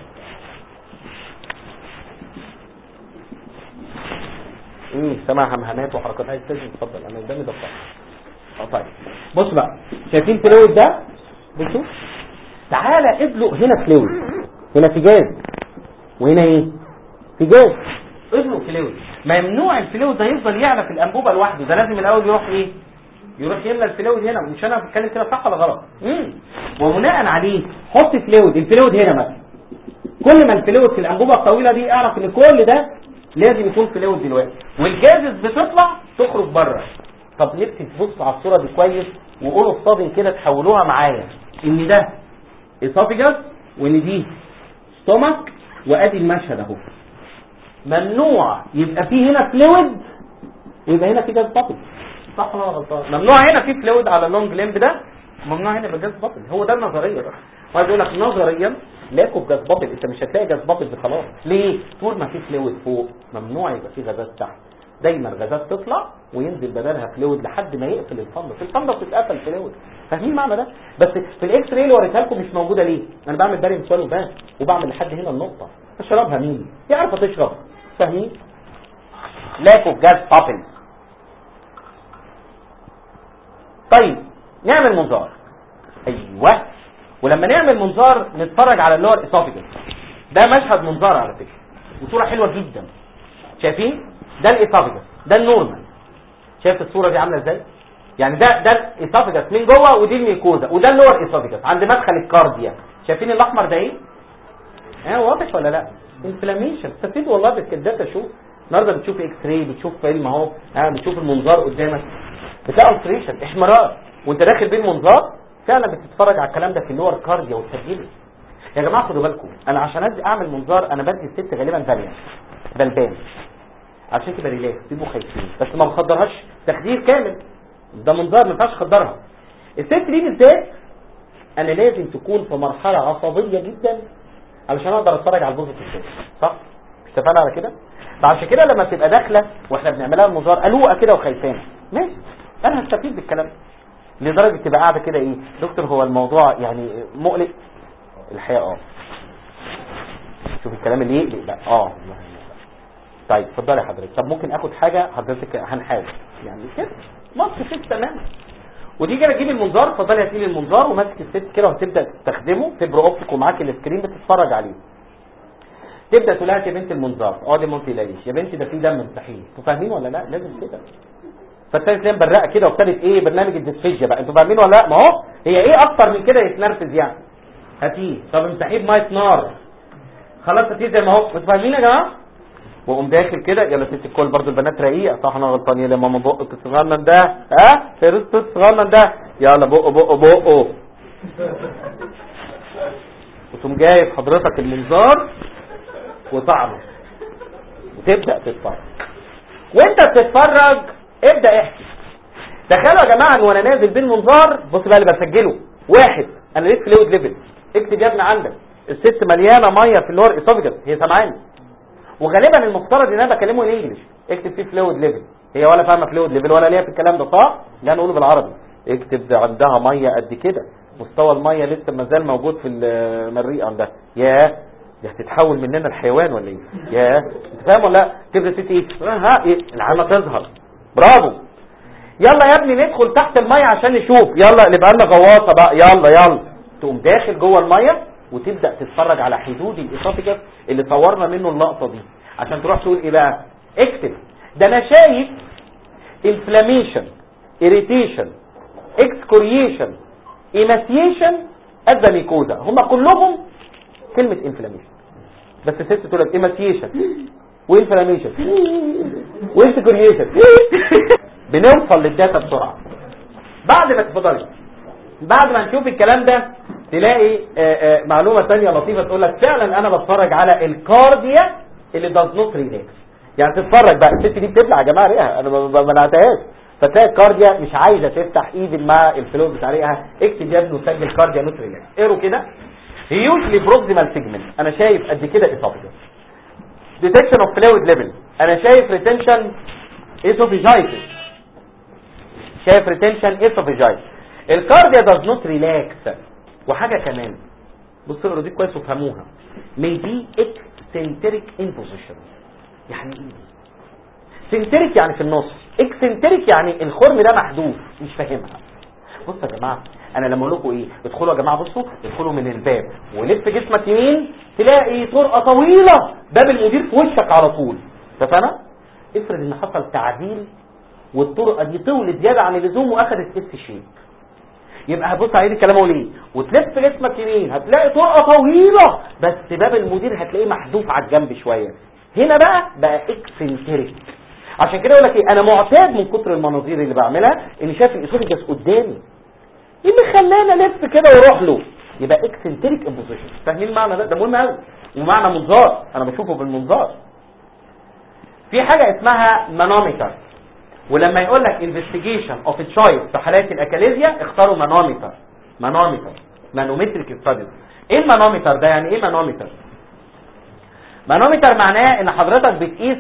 ايه سمع همهمات وحركات عايز تجي اتفضل انا قدامي ده اه طيب بص بقى شايفين فلويد ده بصوا تعالى ادلق هنا فلويد هنا في جاز وهنا ايه في جاز ادلق فلويد ممنوع الفلويد ده يفضل يعلى في الانبوبه لوحده ده لازم الاول يروح ايه يروح يملى الفلويد هنا مش انا بتكلم كده صح ولا غلط امم وبناء عليه حط فلويد الفلويد هنا مثلا كل ما الفلويد في الانبوبه الطويله دي اعرف ان كل ده لازم يكون فلويد دلوقتي والجازز بتطلع تخرج بره طب نفسي تبص على الصوره دي كويس وقولوا الصادم كده تحولوها معايا ان ده اسوفيجاس وان دي ستومك وادي المشهد اهو ممنوع يبقى فيه هنا فلويد ويبقى هنا في جاز بابل صح ولا غلطان ممنوع هنا في فلويد على اللونج ليمب ده ممنوع هنا يبقى جاز بابل هو ده النظريه بقى وعايز اقول لك نظريا لاكو جاز بابل انت مش هتلاقي جاز بابل خلاص ليه طول ما في فلويد فوق ممنوع يبقى في غازات تحت دايما غازات تطلع وينزل بدلها فلويد لحد ما يقفل الفندق الفندق بتتقفل فلويد فاهمين معنى ده بس في الاكس راي اللي وريتها لكم مش موجوده ليه انا بعمل بارين سوالو بس وبعمل لحد هنا النقطه اشربها مين يعرف تشرب فاهمين لاكو جاز بابل طيب نعمل منظار ايوه ولما نعمل منظار نتفرج على اللي هو الاسوفيجس ده مشهد منظار على فكره وصوره حلوه جدا شايفين ده الاسوفيجس ده النورمال شايف الصوره دي عامله ازاي يعني ده ده الاسوفيجس من جوه ودي الميكوزا وده اللي هو الاسوفيجس عند مدخل الكارديا شايفين الاحمر ده ايه اه واضح ولا لا انفلاميشن تستفيد والله بالكدات شوف النهارده بتشوف اكس راي بتشوف فيلم اهو اه بتشوف المنظار قدامك بتلاقي التريشن احمرار وانت داخل بيه المنظار فعلا بتتفرج على الكلام ده في اللور كارديا وتسجله يا جماعه خدوا بالكم انا عشان ادي اعمل منظار انا بدي الست غالبا باليان بلبان عشان كده ريلاكس بيبقوا خايفين بس ما بخدرهاش تخدير كامل ده منظار ما ينفعش اخدرها الست دي بالذات انا لازم تكون في مرحله عصبيه جدا علشان اقدر اتفرج على البوزيتيف صح صح مش اتفقنا على كده فعشان كده لما بتبقى داخله واحنا بنعملها المنظار قلوقه كده وخايفانه ماشي انا هستفيد بالكلام ده لدرجه تبقى قاعده كده ايه دكتور هو الموضوع يعني مقلق الحقيقه اه شوف الكلام اللي يقلق بقى اه والله لا. طيب اتفضلي يا حضرتك طب ممكن اخد حاجه حضرتك هنحاول يعني كده مصر فيس تمام ودي كده تجيب المنظار اتفضلي هاتي لي المنظار وماسك الست كده وهتبدا تستخدمه فيبر اوبتيك ومعاك السكرين بتتفرج عليه تبدا تقول لها يا بنت المنظار اقعدي ما تقلقيش يا بنتي ده في دم مستحيل انتوا فاهمين ولا لا لازم كده فابتدت تلاقي مبرقه كده وابتدت ايه برنامج الديسفيجيا بقى انتوا فاهمين ولا لا ما هو هي ايه اكتر من كده يتنرفز يعني هاتيه طب امسحيه بميه نار خلاص هاتيه زي ما هو انتوا فاهمين يا جماعه وقوم داخل كده يلا ست الكل برضو البنات رقيقه صح انا غلطان يا ماما بقك الصغنن ده ها فيرست الصغنن ده يلا بقه بقه بقه وتقوم جايب حضرتك المنظار وطعمه وتبدا تتفرج وانت بتتفرج ابدا احكي تخيلوا يا جماعه ان وانا نازل بالمنظار بص بقى اللي بسجله واحد انا لقيت فلويد ليفل اكتب يا ابني عندك الست مليانه ميه في اللور اسوفيجاس هي سامعاني وغالبا المفترض ان انا بكلمه انجلش اكتب فيه فلويد ليفل هي ولا فاهمه فلويد ليفل ولا ليها في الكلام ده صح لا نقوله بالعربي اكتب عندها ميه قد كده مستوى الميه لسه ما زال موجود في المريء عندها ياه دي هتتحول مننا الحيوان ولا ايه ياه انت فاهم ولا لا تبدا ست ايه ها ايه العلامه تظهر برافو يلا يا ابني ندخل تحت الميه عشان نشوف يلا نبقى لنا غواصه بقى يلا يلا تقوم داخل جوه الميه وتبدا تتفرج على حدود الاسوفيجاس اللي صورنا منه اللقطه دي عشان تروح تقول ايه بقى اكتب ده انا شايف inflammation irritation excoriation emaciation at the mucosa هم كلهم كلمة inflammation بس الست تقول لك emaciation وانفلاميشن وانسكوريشن بنوصل للداتا بسرعة بعد ما تفضلي بعد ما نشوف الكلام ده تلاقي آآ آآ معلومة تانية لطيفة تقول لك فعلا انا بتفرج على الكارديا اللي does not relax يعني تتفرج بقى الست دي بتبلع يا جماعة ريقها انا ما منعتهاش فتلاقي الكارديا مش عايزة تفتح ايد مع الفلو بتاع ريقها اكتب يا ابني وسجل كارديا نوت ريلاكس اقروا كده هيوجلي بروكسيمال سيجمنت انا شايف قد كده اسوفيجاس ديتكشن اوف فلويد ليفل انا شايف ريتنشن اسوفيجايتس شايف ريتنشن اسوفيجايتس الكارديا داز نوت ريلاكس وحاجه كمان بصوا اقروا دي كويس وفهموها may be eccentric in position يعني ايه سنتريك يعني في النص اكسنتريك يعني الخرم ده محذوف مش فاهمها بصوا يا جماعه انا لما اقول لكم ايه ادخلوا يا جماعه بصوا ادخلوا من الباب ولف جسمك يمين تلاقي طرقه طويله باب المدير في وشك على طول اتفقنا افرض ان حصل تعديل والطرقه دي طولت زياده عن اللزوم واخدت اس شيب يبقى هتبص على الكلام اقول ايه وتلف جسمك يمين هتلاقي طرقه طويله بس باب المدير هتلاقيه محذوف على الجنب شويه هنا بقى بقى اكسنتريك عشان كده يقول لك ايه انا معتاد من كتر المناظير اللي بعملها اني شايف الاسوفيجاس قدامي ايه اللي خلاني الف كده واروح له يبقى اكسنتريك امبوزيشن فاهمين المعنى ده ده مهم قوي ومعنى منظار انا بشوفه بالمنظار في حاجه اسمها مانومتر ولما يقول لك انفستيجيشن اوف تشويس في حالات الاكاليزيا اختاروا مانومتر مانومتر مانومتريك ستاديز ايه المانومتر ده يعني ايه مانومتر مانومتر معناه ان حضرتك بتقيس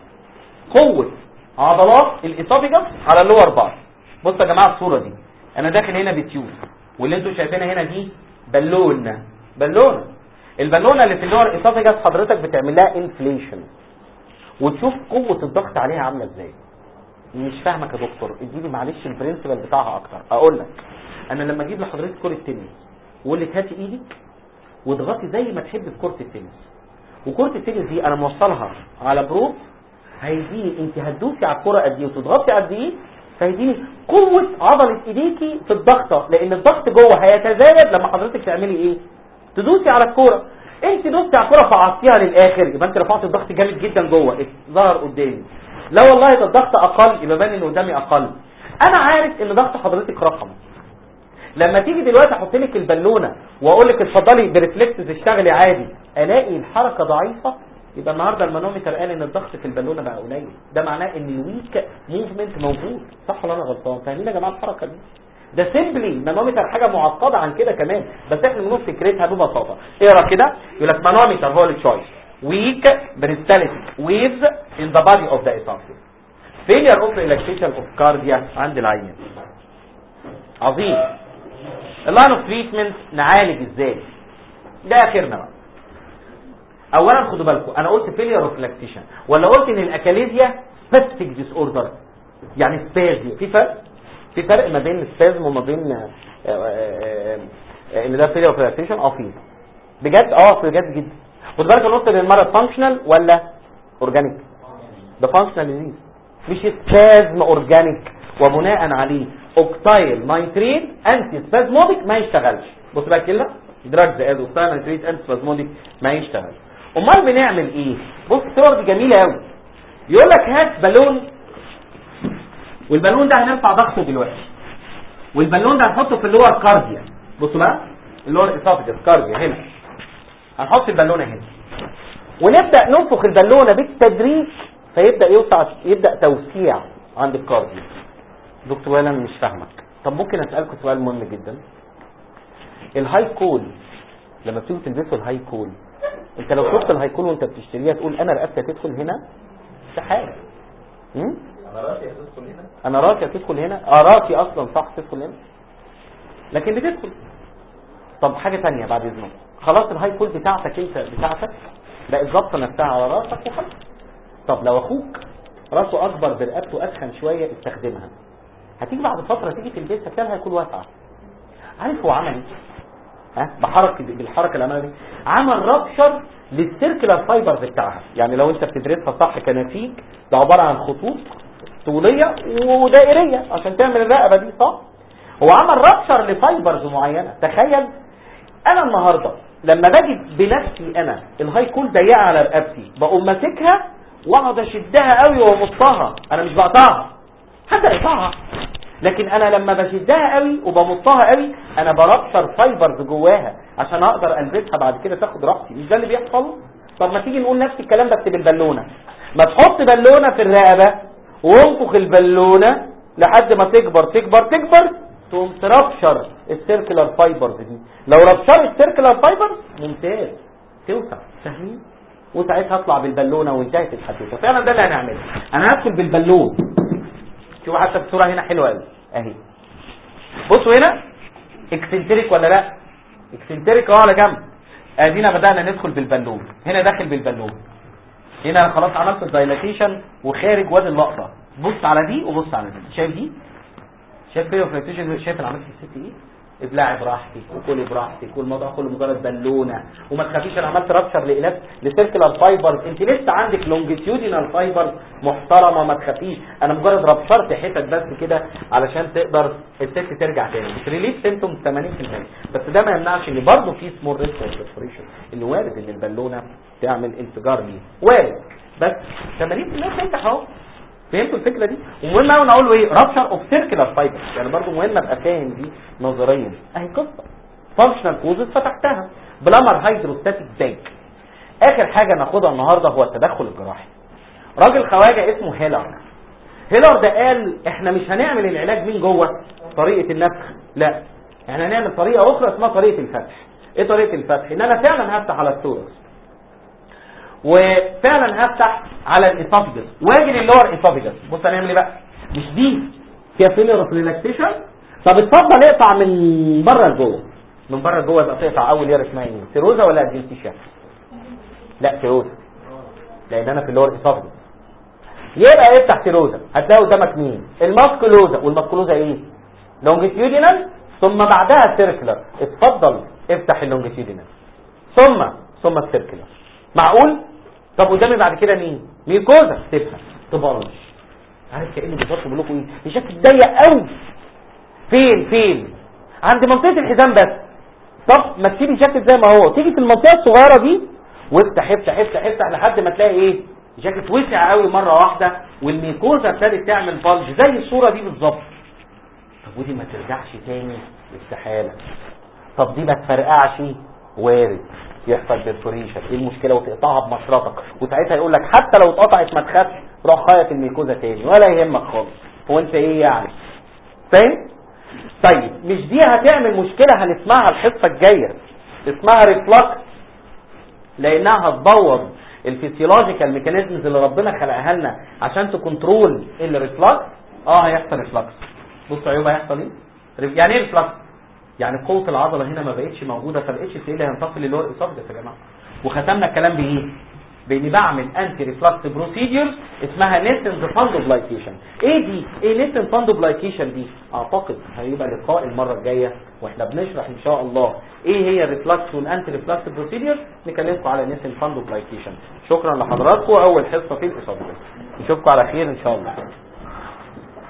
قوه عضلات الاسوفيجاس على اللور بار بصوا يا جماعه الصوره دي انا داخل هنا بتيوب واللي انتوا شايفينها هنا دي بالونه بالونه البالونه اللي في اللور اسوفيجاس حضرتك بتعمل لها انفليشن وتشوف قوه الضغط عليها عامله ازاي مش فاهمك يا دكتور اديني معلش البرنسبل بتاعها اكتر اقول لك انا لما اجيب لحضرتك كره تنس واقول لك هاتي ايدك واضغطي زي ما تحبي في كره التنس وكره التنس دي انا موصلها على بروب هيديني انت هتدوسي على الكره قد ايه وتضغطي قد ايه فيديني قوة عضلة ايديكي في الضغطة لان الضغط جوه هيتزايد لما حضرتك تعملي ايه تدوسي على الكورة انت دوستي على الكورة فعصتيها للاخر يبقى انت رفعت الضغط جامد جدا جوه ظهر قدامي لا والله ده الضغط اقل يبقى باين ان قدامي اقل انا عارف ان ضغط حضرتك رقم لما تيجي دلوقتي احط لك البالونه واقول لك اتفضلي بريفلكسز اشتغلي عادي الاقي الحركه ضعيفه يبقى النهارده المانومتر قال ان الضغط في البالونه بقى قليل ده معناه ان الويك موفمنت موجود صح ولا انا غلطان فاهمين يا جماعه الحركه دي ده سيمبلي مانومتر حاجه معقده عن كده كمان بس احنا بنقول فكرتها ببساطه اقرا كده يقول لك مانومتر هو التشويس weak peristaltic waves in the body of the esophagus failure of relaxation of cardia عند العين عظيم اللاين اوف تريتمنت نعالج ازاي ده اخرنا بقى اولا خدوا بالكم انا قلت فيلير اوف لاكتيشن ولا قلت ان الاكاليزيا سباستيك ديس اوردر يعني سبازم في فرق في فرق ما بين السبازم وما بين آه، آه، آه، ان ده فيلير اوف لاكتيشن اه في بجد اه بجد جدا خد بالك انا قلت ان المرض فانكشنال ولا اورجانيك ده فانكشنال ديزيز مش سبازم اورجانيك وبناء عليه اوكتايل نايتريت انتي سبازموديك ما يشتغلش بص بقى كده دراجز از اوكتايل نايتريت انتي سبازموديك ما يشتغلش امال بنعمل ايه بص الصور دي جميله قوي يقول لك هات بالون والبالون ده هنرفع ضغطه دلوقتي والبالون ده هنحطه في اللور كارديا بصوا بقى اللور اسوفيجس كارديا هنا هنحط البالونه هنا ونبدا ننفخ البالونه بالتدريج فيبدا يوسع يبدا توسيع عند الكارديا دكتور وائل انا مش فاهمك طب ممكن اسالكم سؤال مهم جدا الهاي كول لما بتيجوا تلبسوا الهاي كول انت لو شفت الهاي كول وانت بتشتريها تقول انا رقبتي هتدخل هنا استحاله امم انا راسي هتدخل هنا انا راسي هتدخل هنا اه راسي اصلا صح تدخل هنا لكن بتدخل طب حاجه ثانيه بعد اذنك خلاص الهاي كول بتاعتك انت بتاعتك بقت ظابطه نفسها على راسك وخلاص طب لو اخوك راسه اكبر برقبته اتخن شويه استخدمها هتيجي بعد فتره تيجي تلبسها تلاقيها هيكون واسعه عارف هو عمل ايه ها بحركه بالحركه اللي عملها دي عمل رابشر للسيركلر فايبرز بتاعها يعني لو انت بتدرسها صح كنسيج ده عباره عن خطوط طوليه ودائريه عشان تعمل الرقبه دي صح هو عمل رابشر لفايبرز معينه تخيل انا النهارده لما باجي بنفسي انا الهاي كول ضيقه على رقبتي بقوم ماسكها واقعد اشدها قوي وامطها انا مش بقطعها حتى اقطعها لكن انا لما بشدها قوي وبمطها قوي انا برابشر فايبرز جواها عشان اقدر البسها بعد كده تاخد راحتي مش ده اللي بيحصل طب ما تيجي نقول نفس الكلام بس بالبالونه ما تحط بالونه في الرقبه وانفخ البالونه لحد ما تكبر تكبر تكبر تقوم ترابشر السيركلر فايبرز دي لو رابشر السيركلر فايبرز ممتاز توسع فاهمين وساعتها اطلع بالبالونه وانتهت الحدوته فعلا ده اللي هنعمله انا هدخل بالبالون شوفوا حتى الصوره هنا حلوه قوي اهي بصوا هنا اكسنتريك ولا لا اكسنتريك اه على جنب ادينا بدانا ندخل بالبالون هنا داخل بالبالون هنا أنا خلاص عملت الدايلاتيشن وخارج وادي اللقطه بص على دي وبص على دي شايف دي شايف فيه فلاتيشن شايف انا عملت الست ايه ابلعي براحتك وكلي براحتك والموضوع كله مجرد بالونه وما تخافيش انا عملت رابشر لإلاف لسيركلر فايبرز انت لسه عندك لونجيتيودينال فايبرز محترمه ما تخافيش انا مجرد رابشرت حتت بس كده علشان تقدر الست ترجع تاني مش ريليف سيمتوم 80% بس ده ما يمنعش ان برضه في سمول ريسك بريشن ان وارد ان البالونه تعمل انفجار ليه وارد بس 80% تنجح اهو فهمتوا الفكره دي ومهم قوي اقول له ايه رابشر اوف سيركلر فايبر يعني برضو مهم ابقى فاهم دي نظريا اهي قصه فانكشنال كوزز فتحتها بلامر هيدروستاتيك بانك اخر حاجه ناخدها النهارده هو التدخل الجراحي راجل خواجه اسمه هيلر هيلر ده قال احنا مش هنعمل العلاج من جوه طريقه النفخ لا احنا هنعمل طريقه اخرى اسمها طريقه الفتح ايه طريقه الفتح ان انا فعلا هفتح على الثوركس وفعلا هفتح على الاسوفيجس واجي للور اسوفيجس بص هنعمل ايه بقى مش دي فيها فيلر اوف ريلاكسيشن طب اتفضل اقطع من بره لجوه من بره لجوه يبقى تقطع اول يار اسمها ايه سيروزا ولا ادجنتيشن لا سيروزا لان انا في اللور اسوفيجس يبقى افتح سيروزا هتلاقي قدامك مين الماسكولوزا والماسكولوزا ايه لونجيتيودينال ثم بعدها سيركلر اتفضل افتح اللونجيتيودينال ثم ثم السيركلر معقول طب قدامي بعد كده مين ميكوزا سيبها تبلش عارف كاني بالظبط بقول لكم ايه الجاكيت ضيق قوي فين فين عند منطقه الحزام بس طب ما تسيب الجاكيت زي ما هو تيجي في المنطقه الصغيره دي وافتح افتح افتح افتح لحد ما تلاقي ايه الجاكيت وسع قوي مره واحده والميكوزا ابتدت تعمل بلج زي الصوره دي بالظبط طب ودي ما ترجعش تاني استحاله طب دي ما تفرقعش وارد يحصل بيرفوريشن ايه المشكله وتقطعها بمشرطك وساعتها يقول لك حتى لو اتقطعت ما تخافش روح خيط الميكوزا تاني ولا يهمك خالص هو انت ايه يعني فاهم طيب مش دي هتعمل مشكله هنسمعها الحصه الجايه اسمها ريفلكس لانها هتبوظ الفسيولوجيكال ميكانيزمز اللي ربنا خلقها لنا عشان تكنترول الريفلكس اه هيحصل ريفلكس بصوا عيوب هيحصل ايه ريف- يعني ايه ريفلكس يعني قوه العضله هنا ما بقتش موجوده فالاتش سي اللي هينتقل للور اسوفجس يا جماعه وختمنا الكلام بايه باني بعمل انتي ريفلكس بروسيدور اسمها نيتن فاندوبلايكيشن ايه دي ايه نيتن فاندوبلايكيشن دي اعتقد هيبقى لقاء المره الجايه واحنا بنشرح ان شاء الله ايه هي الريفلكس والانتي ريفلكس بروسيدور نكلمكم على نيتن فاندوبلايكيشن شكرا لحضراتكم اول حصه في الاسوفجس نشوفكم على خير ان شاء الله